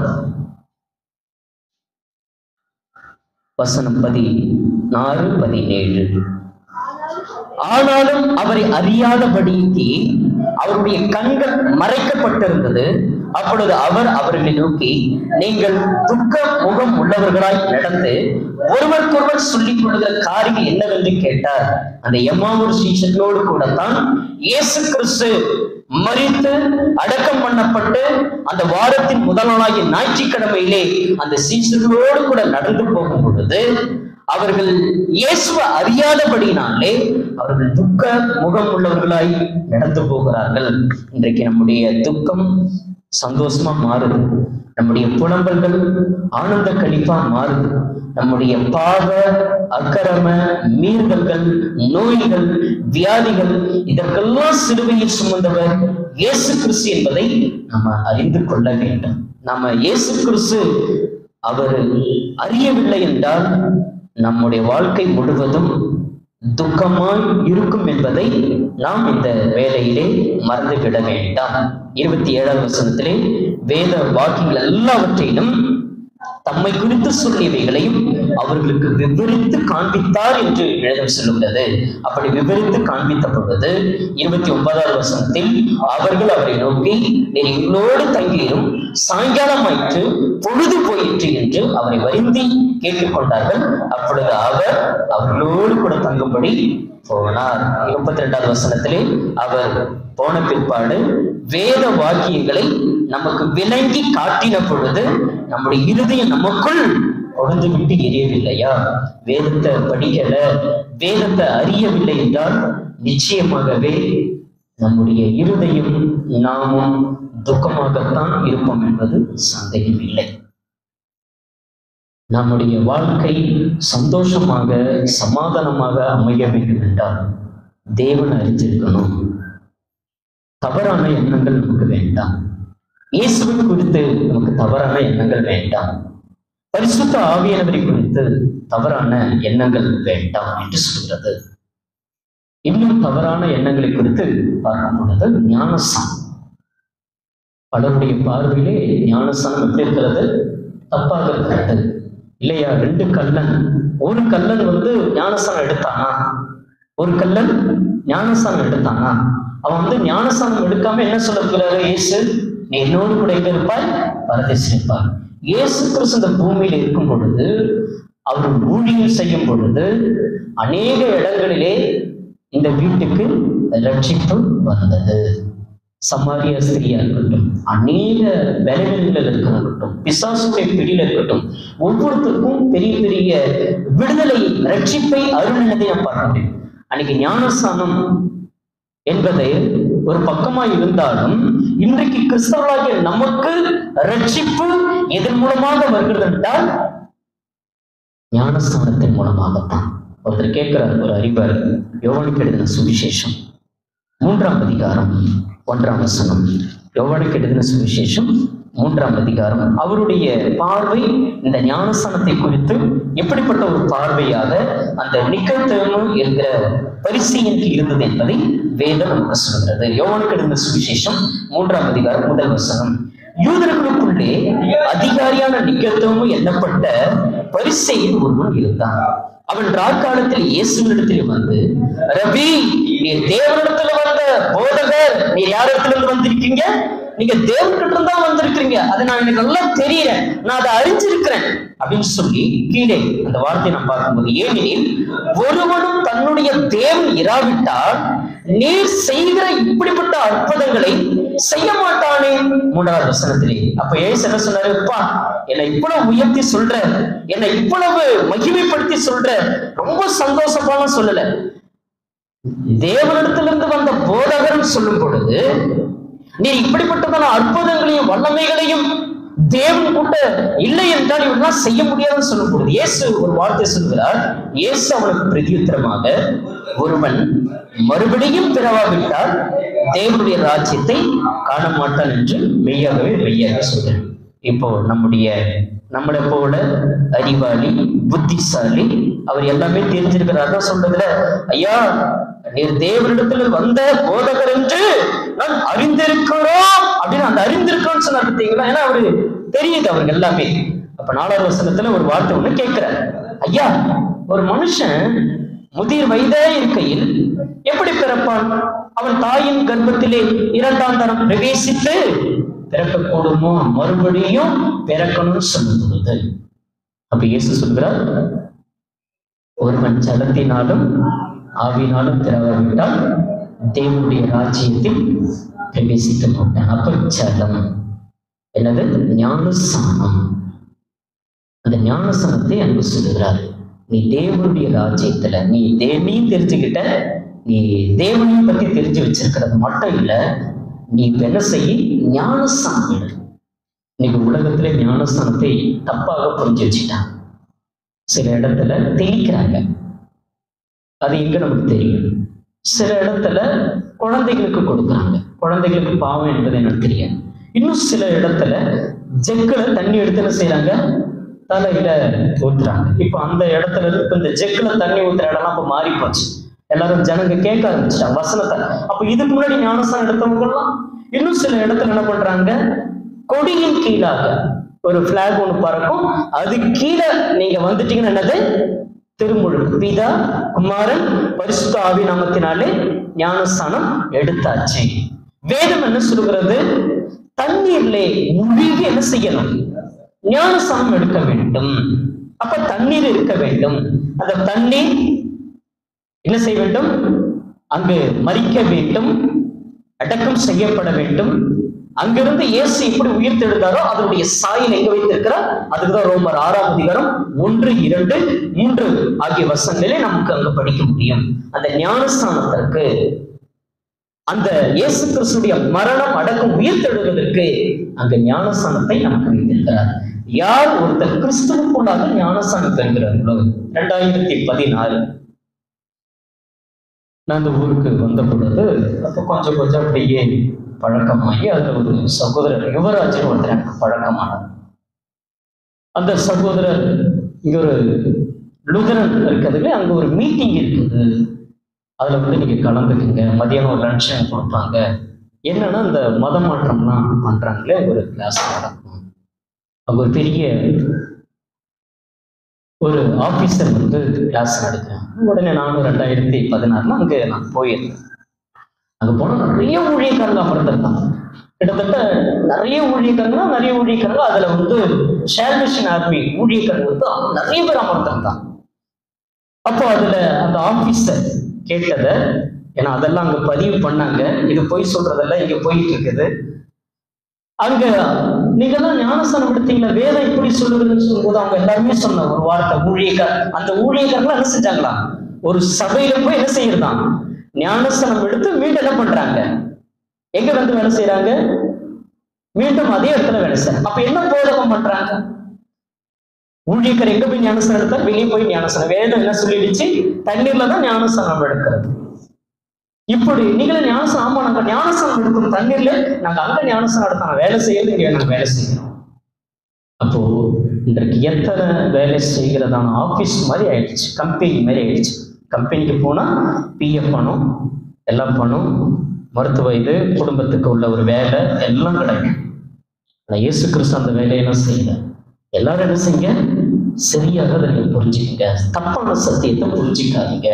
S1: வசனம் பதினாறு பதினேழு ஆனாலும் அவரை அறியாதபடிக்கு அவருடைய கண்கள் மறைக்கப்பட்டிருந்தது அப்பொழுது அவர் அவர்களை நோக்கி நீங்கள் துக்க முகம் உள்ளவர்களாய் நடந்து ஒருவருக்கொருவர் சொல்லிக் கொள்ளுகிற காரியம் என்னவென்று கேட்டார் அந்த எம்மாவூர் சீசர்களோடு கூட தான் இயேசு கிறிஸ்து மறித்து அடக்கம் பண்ணப்பட்டு அந்த வாரத்தின் முதல் நாளாகிய ஞாயிற்றுக்கிழமையிலே அந்த சீசர்களோடு கூட நடந்து போகும் பொழுது அவர்கள் இயேசுவை அறியாதபடினாலே அவர்கள் துக்க முகம் உள்ளவர்களாய் நடந்து போகிறார்கள் இன்றைக்கு நம்முடைய துக்கம் சந்தோஷமா மாறுது நம்முடைய புலம்பல்கள் ஆனந்த கழிப்பா மாறுது நம்முடைய பாவ அக்கிரம மீறுதல்கள் நோய்கள் வியாதிகள் இதற்கெல்லாம் சிலுவையில் சுமந்தவர் இயேசு கிறிஸ்து என்பதை நம்ம அறிந்து கொள்ள வேண்டும் நம்ம இயேசு கிறிஸ்து அவர் அறியவில்லை என்றால் நம்முடைய வாழ்க்கை முழுவதும் துக்கமாய் இருக்கும் என்பதை நாம் இந்த வேலையிலே மறந்துவிட வேண்டாம் இருபத்தி ஏழாவது வசனத்திலே வேத வாக்கியங்கள் எல்லாவற்றையும் தம்மை குறித்து சொல்லியவைகளையும் அவர்களுக்கு விவரித்து காண்பித்தார் என்று எழுதம் சொல்லுகிறது அப்படி விவரித்து காண்பித்த பொழுது இருபத்தி ஒன்பதாவது வசனத்தில் அவர்கள் அவரை நோக்கி நீர் எங்களோடு தங்கியிரும் சாயங்காலம் ஆயிற்று பொழுது போயிற்று என்று அவரை வருந்தி கேட்டுக்கொண்டார்கள் அப்பொழுது அவர் அவர்களோடு கூட தங்கும்படி போனார் முப்பத்தி ரெண்டாவது வசனத்திலே அவர் போன பிற்பாடு வேத வாக்கியங்களை நமக்கு விளங்கி காட்டின பொழுது நம்முடைய இருதயம் நமக்குள் கொழுந்து விட்டு எரியவில்லையா வேதத்தை படிக்கல வேதத்தை அறியவில்லை என்றால் நிச்சயமாகவே நம்முடைய இருதயம் நாமும் துக்கமாகத்தான் இருப்போம் என்பது சந்தேகம் இல்லை நம்முடைய வாழ்க்கை சந்தோஷமாக சமாதானமாக அமைய வேண்டும் என்றால் தேவன் அறிஞ்சிருக்கணும் தவறான எண்ணங்கள் நமக்கு வேண்டாம் இயேசுவை குறித்து நமக்கு தவறான எண்ணங்கள் வேண்டாம் பரிசுத்த ஆவியானவரை குறித்து தவறான எண்ணங்கள் வேண்டாம் என்று சொல்கிறது இன்னும் தவறான எண்ணங்களை குறித்து பார்க்கும் பொழுது ஞானசானம் பலருடைய பார்வையிலே ஞானசானம் எப்படி இருக்கிறது தப்பாக இருக்கிறது இல்லையா ரெண்டு கல்லன் ஒரு கல்லன் வந்து ஞானசானம் எடுத்தானா ஒரு கல்லன் ஞானசானம் எடுத்தானா அவன் வந்து ஞானசானம் எடுக்காம என்ன சொல்லுகிறாரு இயேசு நீ என்னோடு கூட எங்க இருப்பாய் பரதேசிருப்பார் இயேசு கிறிஸ்து இந்த பூமியில் இருக்கும் பொழுது அவர் ஊழியம் செய்யும் பொழுது அநேக இடங்களிலே இந்த வீட்டுக்கு ரட்சிப்பு வந்தது சமாரிய ஸ்திரியா இருக்கட்டும் அநேக பலவீனங்கள் இருக்கட்டும் பிசாசுடைய பிடியில இருக்கட்டும் ஒவ்வொருத்தருக்கும் பெரிய பெரிய விடுதலை ரட்சிப்பை அருளினதை நாம் பார்க்க முடியும் அன்னைக்கு ஞானஸ்தானம் என்பது ஒரு பக்கமா இருந்தாலும் இன்றைக்கு கிறிஸ்தவர்களாகிய நமக்கு ரட்சிப்பு எதன் மூலமாக வருகிறது என்றால் ஞானஸ்தானத்தின் மூலமாகத்தான் ஒருத்தர் கேட்கிறார் ஒரு அறிவர் யோவானுக்கு எழுதின சுவிசேஷம் மூன்றாம் அதிகாரம் ஒன்றாம் வசனம் யோவானுக்கு எழுதின சுவிசேஷம் மூன்றாம் அதிகாரம் அவருடைய பார்வை இந்த ஞானஸ்தானத்தை குறித்து எப்படிப்பட்ட ஒரு பார்வையாக அந்த நிக்கத்தேமு என்கிற பரிசீலனுக்கு இருந்தது என்பதை வேதம் நமக்கு சொல்கிறது யோவானுக்கு எழுதின சுவிசேஷம் மூன்றாம் அதிகாரம் முதல் வசனம் யூதர்களுக்குள்ளே அதிகாரியான நிக்கத்தேமு எண்ணப்பட்ட பரிசெயின் ஒருவன் இருந்தான் அவன் ராக்காலத்தில் இயேசுவினிடத்தில் வந்து ரபி நீர் தேவனிடத்துல வந்த போதகர் நீர் யார் இடத்துல இருந்து வந்திருக்கீங்க நீங்க தேவன்கிட்ட இருந்தா வந்திருக்கீங்க அது நான் எனக்கு நல்லா தெரியறேன் நான் அதை அறிஞ்சிருக்கிறேன் அப்படின்னு சொல்லி கீழே அந்த வார்த்தையை நான் பார்க்கும்போது ஏனெனில் ஒருவனும் தன்னுடைய தேவன் இராவிட்டால் நீர் செய்கிற இப்படிப்பட்ட அற்புதங்களை செய்ய மாட்டானே மூன்றாவது வசனத்திலே அப்ப ஏசு என்ன சொன்னாரு அப்பா என்னை இவ்வளவு உயர்த்தி சொல்ற என்னை இவ்வளவு மகிமைப்படுத்தி சொல்ற ரொம்ப சந்தோஷமா சொல்லல தேவனிடத்திலிருந்து வந்த போதகரும் சொல்லும் பொழுது நீர் இப்படிப்பட்டதான அற்புதங்களையும் வல்லமைகளையும் தேவன் கூட இல்லை என்றால் இவரெல்லாம் செய்ய முடியாதுன்னு சொல்லும் பொழுது இயேசு ஒரு வார்த்தை சொல்கிறார் இயேசு அவனுக்கு பிரதியுத்தரமாக ஒருவன் மறுபடியும் பிறவாவிட்டால் தேவனுடைய ராஜ்யத்தை காண மாட்டான் என்று மெய்யாகவே மெய்யாக சொல்கிறேன் இப்போ நம்முடைய நம்மளை போல அறிவாளி புத்திசாலி அவர் எல்லாமே தெரிஞ்சிருக்கிறார் தான் சொல்றதுல ஐயா நீர் தேவனிடத்துல வந்த போதகர் என்று நான் அறிந்திருக்கிறோம் அப்படின்னு அந்த அறிந்திருக்கோம்னு சொன்னார் பார்த்தீங்களா ஏன்னா அவரு தெரியுது அவருக்கு எல்லாமே அப்ப நாலாவது வசனத்துல ஒரு வார்த்தை ஒண்ணு கேட்கிறார் ஐயா ஒரு மனுஷன் முதிர் வயதே இருக்கையில் எப்படி பிறப்பான் அவன் தாயின் கர்ப்பத்திலே இரண்டாம் தரம் பிரவேசித்து பிறக்கக்கூடுமோ மறுபடியும் பிறக்கணும்னு சொல்லும் பொழுது அப்ப இயேசு சொல்கிறார் ஒருவன் ஜலத்தினாலும் ஆவினாலும் பிறவாவிட்டால் தேவனுடைய ராஜ்யத்தில் பிரவேசிக்க மாட்டான் அப்ப ஜலம் என்னது ஞானஸ்தானம் அந்த ஞானஸ்தானத்தை அன்பு சொல்லுகிறார் நீ தேவனுடைய ராஜ்யத்துல நீ தேவனையும் தெரிஞ்சுக்கிட்ட நீ தேவனையும் பத்தி தெரிஞ்சு வச்சிருக்கிறது மட்டும் இல்ல நீ இப்ப என்ன செய்ய ஞானஸ்தானம் எடு இன்னைக்கு உலகத்துல ஞானஸ்தானத்தை தப்பாக புரிஞ்சு வச்சுட்டாங்க சில இடத்துல தெளிக்கிறாங்க அது எங்க நமக்கு தெரியும் சில இடத்துல குழந்தைகளுக்கு கொடுக்குறாங்க குழந்தைகளுக்கு பாவம் என்பது எனக்கு தெரியாது இன்னும் சில இடத்துல ஜெக்குல தண்ணி எடுத்து என்ன செய்யறாங்க தலையில ஊத்துறாங்க இப்ப அந்த இடத்துல இருந்து இப்ப இந்த ஜெக்குல தண்ணி ஊத்துற இடம்லாம் இப்ப மாறி போச்சு எல்லாரும் ஜனங்க கேட்க ஆரம்பிச்சிட்டாங்க வசனத்தை அப்ப இதுக்கு முன்னாடி ஞானஸ்தானம் எடுத்தவங்கலாம் இன்னும் சில இடத்துல என்ன பண்றாங்க கொடியின் கீழாக ஒரு பிளாக் ஒண்ணு பறக்கும் அது கீழே நீங்க வந்துட்டீங்கன்னா என்னது திருமுழுக்கு பிதா குமாரன் பரிசுத்த ஆவி நாமத்தினாலே ஞானஸ்தானம் எடுத்தாச்சு வேதம் என்ன சொல்கிறது தண்ணீர்லே முழுகி என்ன செய்யணும் ஞானஸ்தானம் எடுக்க வேண்டும் அப்ப தண்ணீர் இருக்க வேண்டும் அந்த தண்ணீர் என்ன செய்ய வேண்டும் அங்கு மறிக்க வேண்டும் அடக்கம் செய்யப்பட வேண்டும் அங்கிருந்து இயேசு எப்படி உயிர் தெழுந்தாரோ அதனுடைய சாயல் எங்க வைத்திருக்கிறார் அதுக்குதான் ரோமர் ஆறாம் அதிகாரம் ஒன்று இரண்டு மூன்று ஆகிய வசனங்களே நமக்கு அங்க படிக்க முடியும் அந்த ஞானஸ்தானத்திற்கு அந்த இயேசு கிறிஸ்துடைய மரணம் அடக்கம் உயிர் தெழுவதற்கு அங்க ஞானஸ்தானத்தை நமக்கு வைத்திருக்கிறார் யார் ஒருத்தர் கிறிஸ்துவுக்குள்ளாக ஞானஸ்தானம் பெறுகிறார்களோ இரண்டாயிரத்தி பதினாறு நான் இந்த ஊருக்கு வந்த பொழுது அப்போ கொஞ்சம் கொஞ்சம் அப்படியே பழக்கமாகி அதில் ஒரு சகோதரர் யுவராஜன் ஒருத்தர் எனக்கு பழக்கமானார் அந்த சகோதரர் இங்க ஒரு லுதரன் இருக்கிறதுல அங்க ஒரு மீட்டிங் இருக்குது அதுல வந்து நீங்க கலந்துக்குங்க மதியானம் ஒரு லஞ்ச் கொடுப்பாங்க என்னன்னா இந்த மத மாற்றம்லாம் பண்றாங்களே ஒரு கிளாஸ் நடக்கும் அங்க ஒரு பெரிய ஒரு ஆபீசர் வந்து கிளாஸ் நடக்கிறாங்க உடனே நானும் ரெண்டாயிரத்தி பதினாறுல அங்க நான் போயிருந்தேன் அங்க போனா நிறைய ஊழியக்காரங்க அமர்ந்திருந்தாங்க கிட்டத்தட்ட நிறைய ஊழியக்காரங்க நிறைய ஊழியக்காரங்க அதுல வந்து ஷேர்மிஷன் ஆர்மி ஊழியக்காரங்க வந்து அவங்க நிறைய பேர் அமர்ந்திருந்தாங்க அப்போ அதுல அந்த ஆபீசர் கேட்டதை ஏன்னா அதெல்லாம் அங்க பதிவு பண்ணாங்க இது போய் சொல்றதெல்லாம் இங்க போயிட்டு இருக்குது அங்க நீங்க தான் ஞானஸ்தானம் எடுத்தீங்களா வேதம் இப்படி சொல்லுதுன்னு சொல்லும்போது அவங்க எல்லாருமே சொன்ன ஒரு வார்த்தை ஊழியக்கார் அந்த ஊழியக்காரங்களும் என்ன செஞ்சாங்களா ஒரு சபையில போய் என்ன செய்யறதாம் ஞானஸ்தானம் எடுத்து மீண்டும் என்ன பண்றாங்க எங்க வந்து வேலை செய்யறாங்க மீண்டும் அதே இடத்துல வேலை செய்யறாங்க அப்ப என்ன போதகம் பண்றாங்க ஊழியக்கார் எங்க போய் ஞானஸ்தானம் எடுத்தார் வெளியே போய் ஞானஸ்தானம் வேதம் என்ன சொல்லிடுச்சு தண்ணீர்ல தான் ஞானஸ்தானம் எடுக்கிறது இப்படி நீங்களே ஞானஸ்தானம் ஆமா நாங்க ஞானஸ்தானம் எடுக்கணும் தண்ணீர்ல நாங்க அங்க ஞானஸ்தானம் எடுத்தோம் வேலை செய்யறது இங்க நாங்க வேலை செய்யணும் அப்போ இன்றைக்கு எத்தனை வேலை செய்கிறதான ஆபீஸ் மாதிரி ஆயிடுச்சு கம்பெனி மாதிரி ஆயிடுச்சு கம்பெனிக்கு போனா பிஎஃப் பணம் எல்லாம் பணம் மருத்துவ இது குடும்பத்துக்கு உள்ள ஒரு வேலை எல்லாம் கிடைக்கும் ஆனா இயேசு கிறிஸ்து அந்த வேலையெல்லாம் செய்யல எல்லாரும் என்ன செய்யுங்க சரியாக அதை நீங்க புரிஞ்சுக்கங்க தப்பான சத்தியத்தை புரிஞ்சுக்காதீங்க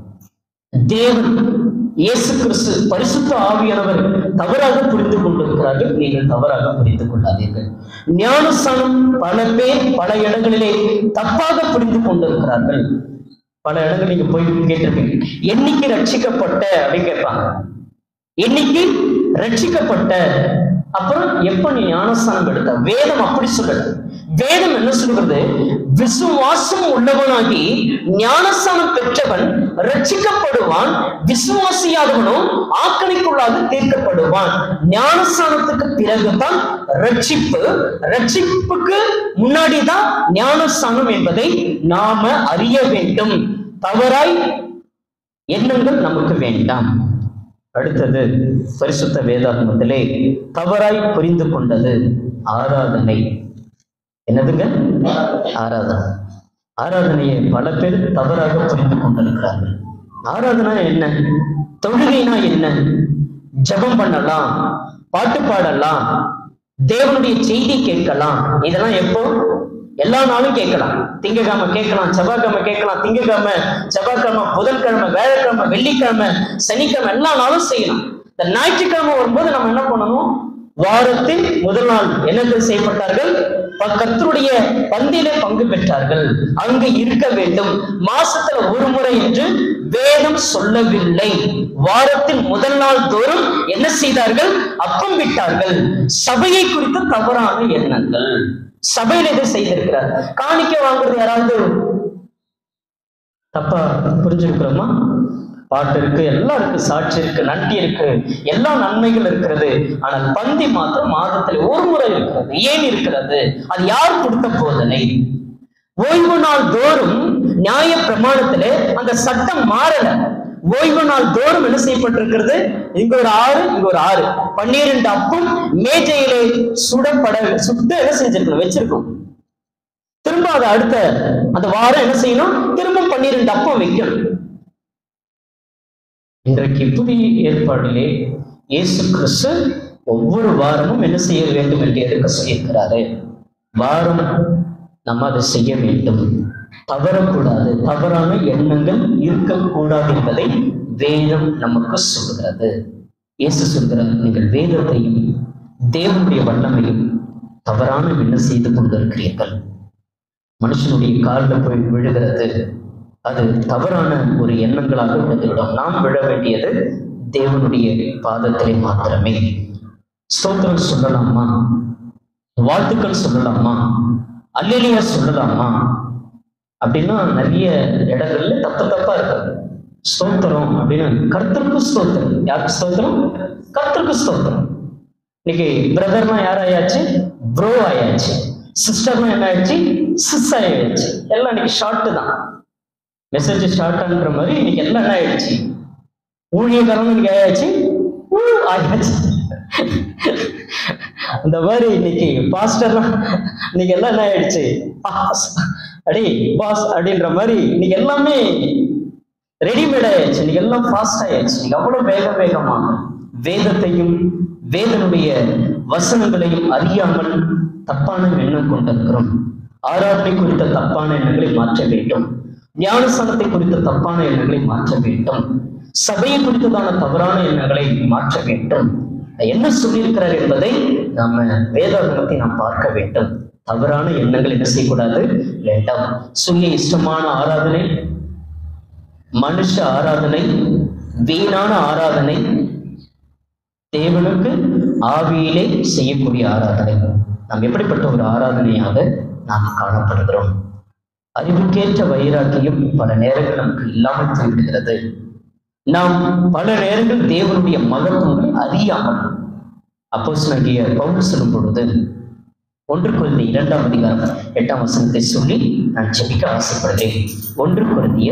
S1: தேவன் இயேசு கிறிஸ்து பரிசுத்த ஆவியானவர் தவறாக புரிந்து கொண்டிருக்கிறார்கள் நீங்கள் தவறாக புரிந்து கொள்ளாதீர்கள் ஞானஸ்தானம் பல பேர் பல இடங்களிலே தப்பாக புரிந்து கொண்டிருக்கிறார்கள் பல இடங்கள் நீங்க போய் கேட்டிருப்பீங்க என்னைக்கு ரட்சிக்கப்பட்ட அப்படின்னு கேட்பாங்க என்னைக்கு ரட்சிக்கப்பட்ட அப்புறம் எப்ப நீ ஞானஸ்தானம் எடுத்த வேதம் அப்படி சொல்லல வேதம் என்ன சொல்கிறது விசுவாசம் உள்ளவனாகி ஞானஸ்தானம் பெற்றவன் ரட்சிக்கப்படுவான் விசுவாசியாதவனோ ஆக்கணிக்குள்ளாக தீர்க்கப்படுவான் ஞானஸ்தானத்துக்கு பிறகுதான் ரட்சிப்பு ரட்சிப்புக்கு முன்னாடிதான் ஞானஸ்தானம் என்பதை நாம அறிய வேண்டும் தவறாய் எண்ணங்கள் நமக்கு வேண்டாம் அடுத்தது பரிசுத்த வேதாகமத்திலே தவறாய் புரிந்து கொண்டது ஆராதனை என்னதுங்க ஆராதனை ஆராதனையை பல பேர் தவறாக புரிந்து கொண்டிருக்கிறார்கள் ஆராதனை என்ன தொழுகைனா என்ன ஜெபம் பண்ணலாம் பாட்டு பாடலாம் தேவனுடைய செய்தி கேட்கலாம் இதெல்லாம் எப்போ எல்லா நாளும் கேட்கலாம் திங்கக்கிழமை கேட்கலாம் செவ்வாய்க்கிழமை கேட்கலாம் திங்கக்கிழமை செவ்வாய்க்கிழமை புதன்கிழமை வேலைக்கிழமை வெள்ளிக்கிழமை சனிக்கிழமை எல்லா நாளும் செய்யலாம் இந்த ஞாயிற்றுக்கிழமை வரும்போது நம்ம என்ன பண்ணணும் வாரத்தின் முதல் நாள் என்னங்கள் செய்யப்பட்டார்கள் ப- கர்த்தருடைய பந்தியிலே பங்கு பெற்றார்கள் அங்கு இருக்க வேண்டும் மாசத்துல ஒரு முறை என்று வேதம் சொல்லவில்லை வாரத்தின் முதல் நாள் தோறும் என்ன செய்தார்கள் அப்பம் விட்டார்கள் சபையை குறித்த தவறான எண்ணங்கள் சபையில இதை செய்திருக்கிறார் காணிக்க வாங்குறது யாராவது தப்பா புரிஞ்சிருக்கிறோமா பாட்டு இருக்கு எல்லாம் இருக்கு சாட்சி இருக்கு நன்றி இருக்கு எல்லா நன்மைகள் இருக்கிறது ஆனால் பந்தி மாத்திரம் மாதத்தில் ஒரு முறை இருக்கிறது ஏன் இருக்கிறது அது யார் கொடுத்த போதனை ஓய்வு நாள் தோறும் நியாய பிரமாணத்திலே அந்த சட்டம் மாறல ஓய்வு நாள் தோறும் என்ன செய்யப்பட்டிருக்கிறது இங்க ஒரு ஆறு இங்க ஒரு ஆறு பன்னிரண்டு அப்பம் மேஜையிலே சுடப்பட சுட்டு என்ன செஞ்சிருக்கணும் வச்சிருக்கணும் திரும்ப அதை அடுத்த அந்த வாரம் என்ன செய்யணும் திரும்ப பன்னிரெண்டு அப்பம் வைக்கணும் இன்றைக்கு புதிய ஏற்பாடிலே இயேசு கிறிஸ்து ஒவ்வொரு வாரமும் என்ன செய்ய வேண்டும் என்று எதுக்க சொல்லியிருக்கிறாரு வாரம் நம்ம அதை செய்ய வேண்டும் தவறக்கூடாது தவறான எண்ணங்கள் இருக்கக்கூடாது என்பதை வேதம் நமக்கு சொல்கிறது இயேசு சொல்கிறார் நீங்கள் வேதத்தையும் தேவனுடைய வல்லமையும் தவறான என்ன செய்து கொண்டிருக்கிறீர்கள் மனுஷனுடைய காலில் போய் விழுகிறது அது தவறான ஒரு எண்ணங்களாக விழுந்துவிடும் நாம் விழ வேண்டியது தேவனுடைய பாதத்திலே மாத்திரமே ஸ்தோத்திரம் சொல்லலாமா வாழ்த்துக்கள் சொல்லலாமா அல்லேலியா சொல்லலாமா அப்படின்னா நிறைய இடங்கள்ல தப்பு தப்பா இருக்கு ஸ்தோத்திரம் அப்படின்னு கர்த்தருக்கு ஸ்தோத்திரம் யாருக்கு ஸ்தோத்திரம் கர்த்தருக்கு ஸ்தோத்திரம் இன்னைக்கு பிரதர்னா யார் ஆயாச்சு ப்ரோ ஆயாச்சு சிஸ்டர்னா என்ன ஆயிடுச்சு சிஸ் ஆயாச்சு எல்லாம் இன்னைக்கு ஷார்ட் தான் மெசேஜ் ஷார்ட்ன்ற மாதிரி இன்னைக்கு எல்லாம் என்ன ஆயிடுச்சு ஊழியக்காரன் இன்னைக்கு ஆயாச்சு ஊ ஆயாச்சு அந்த மாதிரி இன்னைக்கு பாஸ்டர்லாம் இன்னைக்கு எல்லாம் என்ன ஆயிடுச்சு பாஸ் அடி பாஸ் அப்படின்ற மாதிரி இன்னைக்கு எல்லாமே ரெடிமேட் ஆயிடுச்சு இன்னைக்கு எல்லாம் ஃபாஸ்ட் ஆயிடுச்சு இன்னைக்கு அவ்வளவு வேக வேகமாக வேதத்தையும் வேதனுடைய வசனங்களையும் அறியாமல் தப்பான எண்ணம் கொண்டிருக்கிறோம் ஆராதனை குறித்த தப்பான எண்ணங்களை மாற்ற வேண்டும் ஞானஸ்தானத்தை குறித்த தப்பான எண்ணங்களை மாற்ற வேண்டும் சபையை குறித்ததான தவறான எண்ணங்களை மாற்ற வேண்டும் என்ன சொல்லியிருக்கிறார் என்பதை நாம வேதாகமத்தை நாம் பார்க்க வேண்டும் தவறான எண்ணங்கள் என்ன செய்யக்கூடாது வேண்டாம் சுய இஷ்டமான ஆராதனை மனுஷ ஆராதனை வீணான ஆராதனை தேவனுக்கு ஆவியிலே செய்யக்கூடிய ஆராதனை நாம் எப்படிப்பட்ட ஒரு ஆராதனையாக நாம் காணப்படுகிறோம் அறிவுக்கேற்ற வைராக்கியம் பல நேரங்கள் நமக்கு இல்லாமல் போய்விடுகிறது நாம் பல நேரங்கள் தேவனுடைய மகத்துவங்களை அறியாமல் அப்போஸ் நகிய பவுல் சொல்லும் பொழுது ஒன்று குருந்தி இரண்டாம் அதிகாரம் எட்டாம் வசனத்தை சொல்லி நான் ஜெபிக்க ஆசைப்படுகிறேன் ஒன்று குருந்திய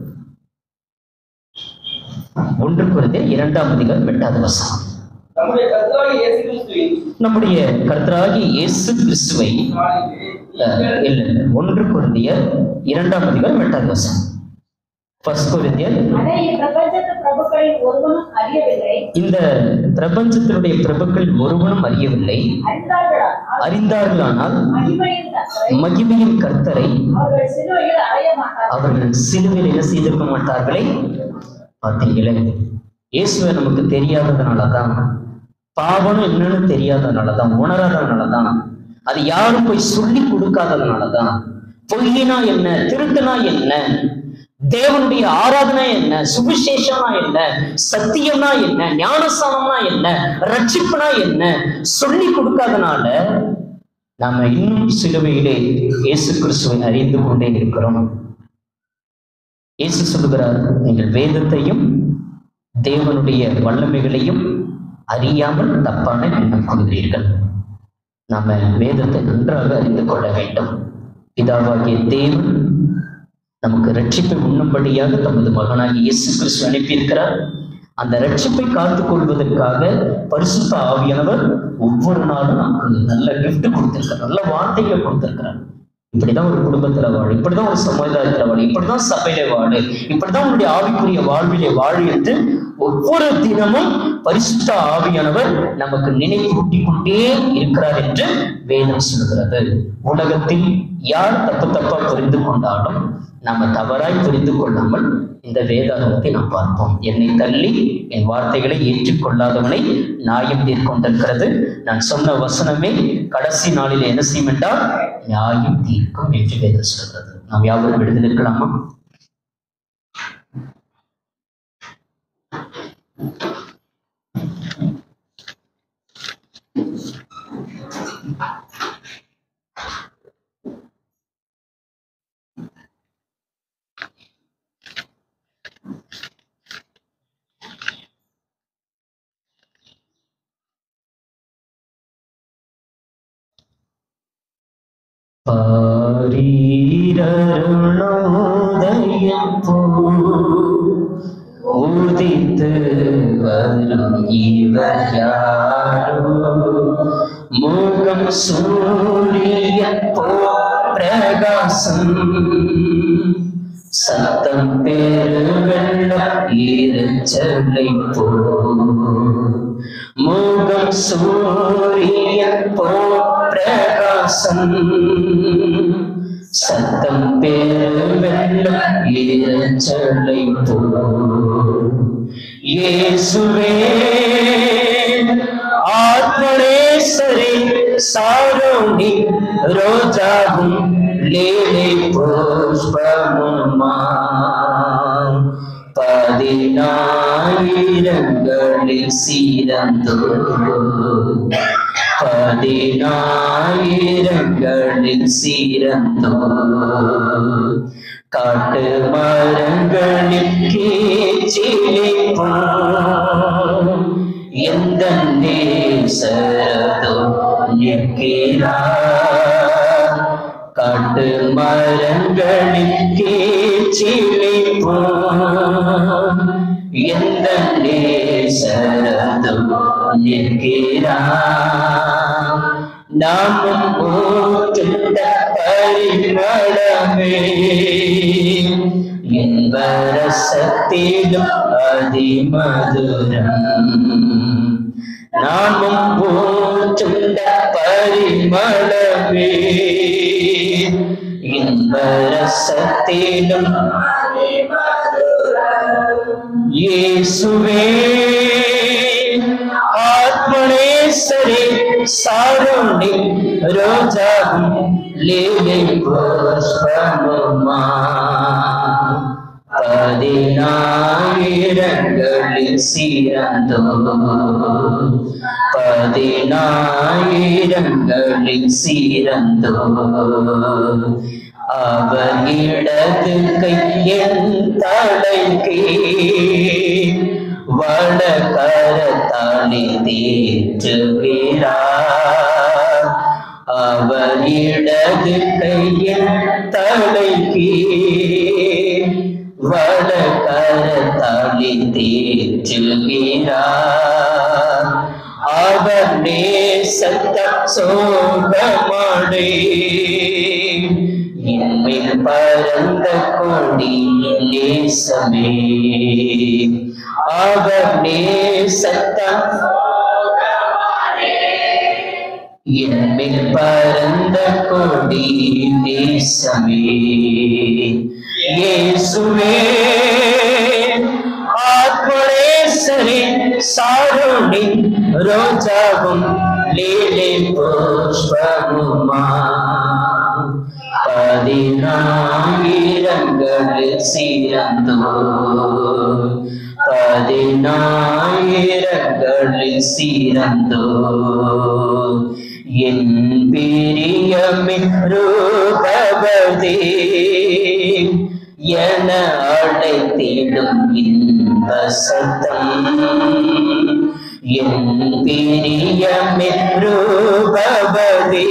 S1: ஒன்று குருந்திய இரண்டாம் அதிகாரம் எட்டாவது வசனம்
S3: நம்முடைய கர்த்தராகிய இயேசு கிறிஸ்துவின்
S1: நம்முடைய கர்த்தராகி இயேசு கிறிஸ்துவை
S3: நாளிலே
S1: அஹ், இல்ல இல்ல ஒன்று குருந்திய இரண்டாம் அதிகாரம் எட்டாவது வசனம் ஃபர்ஸ்ட் குருந்தியர்
S4: அதை இப்பிரபஞ்சத்து பிரபுக்களில் ஒருவனும் அறியவில்லை
S1: இந்த பிரபஞ்சத்தினுடைய பிரபுக்கள் ஒருவனும் அறியவில்லை
S4: அறிந்தார்களானால்
S1: அறிந்தார்களானால்
S4: மகிமையின் தக்கரை
S1: மகிமையின் கர்த்தரை
S4: அவர்கள் சிலுவையில் அடைய மாட்டார்கள்
S1: அவர்கள் சிலுவையில் என்ன செய்திருக்க மாட்டார்களே பார்த்தீங்களே இயேசுவை நமக்கு தெரியாததுனால தான் பாவம் என்னன்னு தெரியாததுனால தான் உணராததுனால தான் அது யாரும் போய் சொல்லி கொடுக்காததுனால தான் பொய்யினா என்ன திருட்டுனா என்ன தேவனுடைய ஆராதனை என்ன சுவிசேஷம்னா என்ன சத்தியம்னா என்ன ஞானஸ்தானம்னா என்ன ரட்சிப்புனா என்ன சொல்லி கொடுக்காதனால நாம இன்னும் சிலுவையிலே இயேசு கிறிஸ்துவை அறிந்து கொண்டே இருக்கிறோம் இயேசு சொல்லுகிறார் நீங்கள் வேதத்தையும் தேவனுடைய வல்லமைகளையும் அறியாமல் தப்பான எண்ணம் கொள்கிறீர்கள் நாம வேதத்தை நன்றாக அறிந்து கொள்ள வேண்டும் பிதாவாகிய தேவன் நமக்கு ரட்சிப்பை உண்ணும்படியாக தமது மகனாகிய இயேசு கிறிஸ்து அனுப்பியிருக்கிறார் அந்த ரட்சிப்பை காத்துக் கொள்வதற்காக பரிசுத்த ஆவியானவர் ஒவ்வொரு நாளும் நமக்கு நல்ல gift கொடுத்திருக்கிறார் நல்ல வார்த்தைகளை கொடுத்திருக்கிறார் இப்படிதான் ஒரு குடும்பத்துல வாழு இப்படிதான் ஒரு சமுதாயத்துல வாழு இப்படிதான் சபையில வாழு இப்படிதான் உன்னுடைய ஆவிக்குரிய வாழ்விலே வாழு என்று ஒவ்வொரு தினமும் பரிசுத்த ஆவியானவர் நமக்கு நினைவூட்டி கொண்டே இருக்கிறார் என்று வேதம் சொல்கிறது உலகத்தில் யார் தப்பு தப்பா புரிந்து கொண்டாலும் நாம தவறாய் புரிந்து கொள்ளாமல் இந்த வேதாகமத்தை நாம் பார்ப்போம் என்னை தள்ளி என் வார்த்தைகளை ஏற்றுக்கொள்ளாதவனை நியாயம் தீர்க்கொண்டிருக்கிறது நான் சொன்ன வசனமே கடைசி நாளில் என்ன செய்யும் என்றால் நியாயம் தீர்க்கும் என்று வேதம் சொல்கிறது நாம் யாவரும் விடுதலை இருக்கலாமா பாரீரருணோதயம் போ உதித்து வரும் இவர் யாரோ முகம் சூரிய போ பிரகாசம் சத்தம் பெருவெள்ளம் ஈரச்சலை போ முகம் சூரிய போ பிரகாசம் சத்தம் பெருவெல்லம் ஈரச்சலை போ இயேசுவே ஆத்மனேசரே சாரோணி ரோஜாவும் லேலே புஷ்பமுமா பதினாயிரங்களில் சீரந்தோ பதினாயிரங்களில் சீரந்தோ காட்டு மரங்களில் கீச்சிலிப்போ எந்த நேசரதோ நிற்கிறார் காட்டு மரங்களில் கீச்சிலிப்போ எந்த நேசரதோ நிற்கிறார் நாமும் ஊற்றுண்ட பரிமளமே என்பரசத்திலும் அதிமதுரம் நாமும் ஊற்றுண்ட பரிமளமே என்பரசத்திலும் இயேசுவே ஆத்மனேசரே சாருணி ரோஜாவும் லீலை புஷ்பமுமா பதினாயிரங்களில் சீரந்தோ பதினாயிரங்களில் சீரந்தோ அவர் இடது கையின் தலைக்கு வட கரத்தாளி தேற்றுகிறார் அவர் இடது கையின் தலைக்கு வட கரத்தாளி தேற்றுகிறார் அவர் நேசத்த சோகமடே என்மேல் பரந்த கொடி நேசமே அவர் நேசத்த என்மேல் பரந்த கொடி நேசமே இயேசுவே ஆத்மனேசரே சாருணி ரோஜாவும் லீலை புஷ்பமுமா பதினாயிரங்களில் சீரந்தோ பதினாயிரங்களில் சீரந்தோ என் பிரியமே ரூபவதே என அழைத்திடும் இன்ப சத்தம் என் பிரியமே ரூபவதே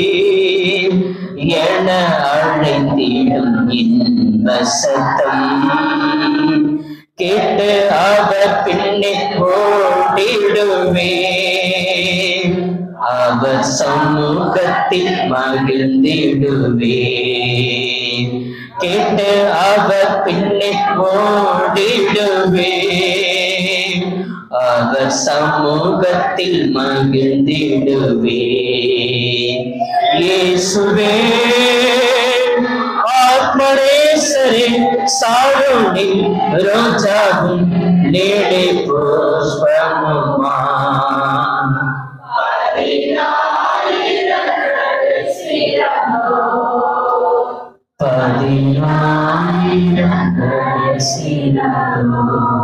S1: என அழைத்திடும் இன்ப சத்தம் கேட்டு அவர் பின்னே ஓடிடுவே அவர் சமூகத்தில் மகிழ்ந்திடுவே கேட்டு அவர் பின்னே ஓடிடுவே அவர் சமூகத்தில் மகிழ்ந்திடுவே இயேசுவே ஆத்மரேசரே சாருணி ரோஜாவும் நேடே புஷ்பமுமா பதினாயிரம்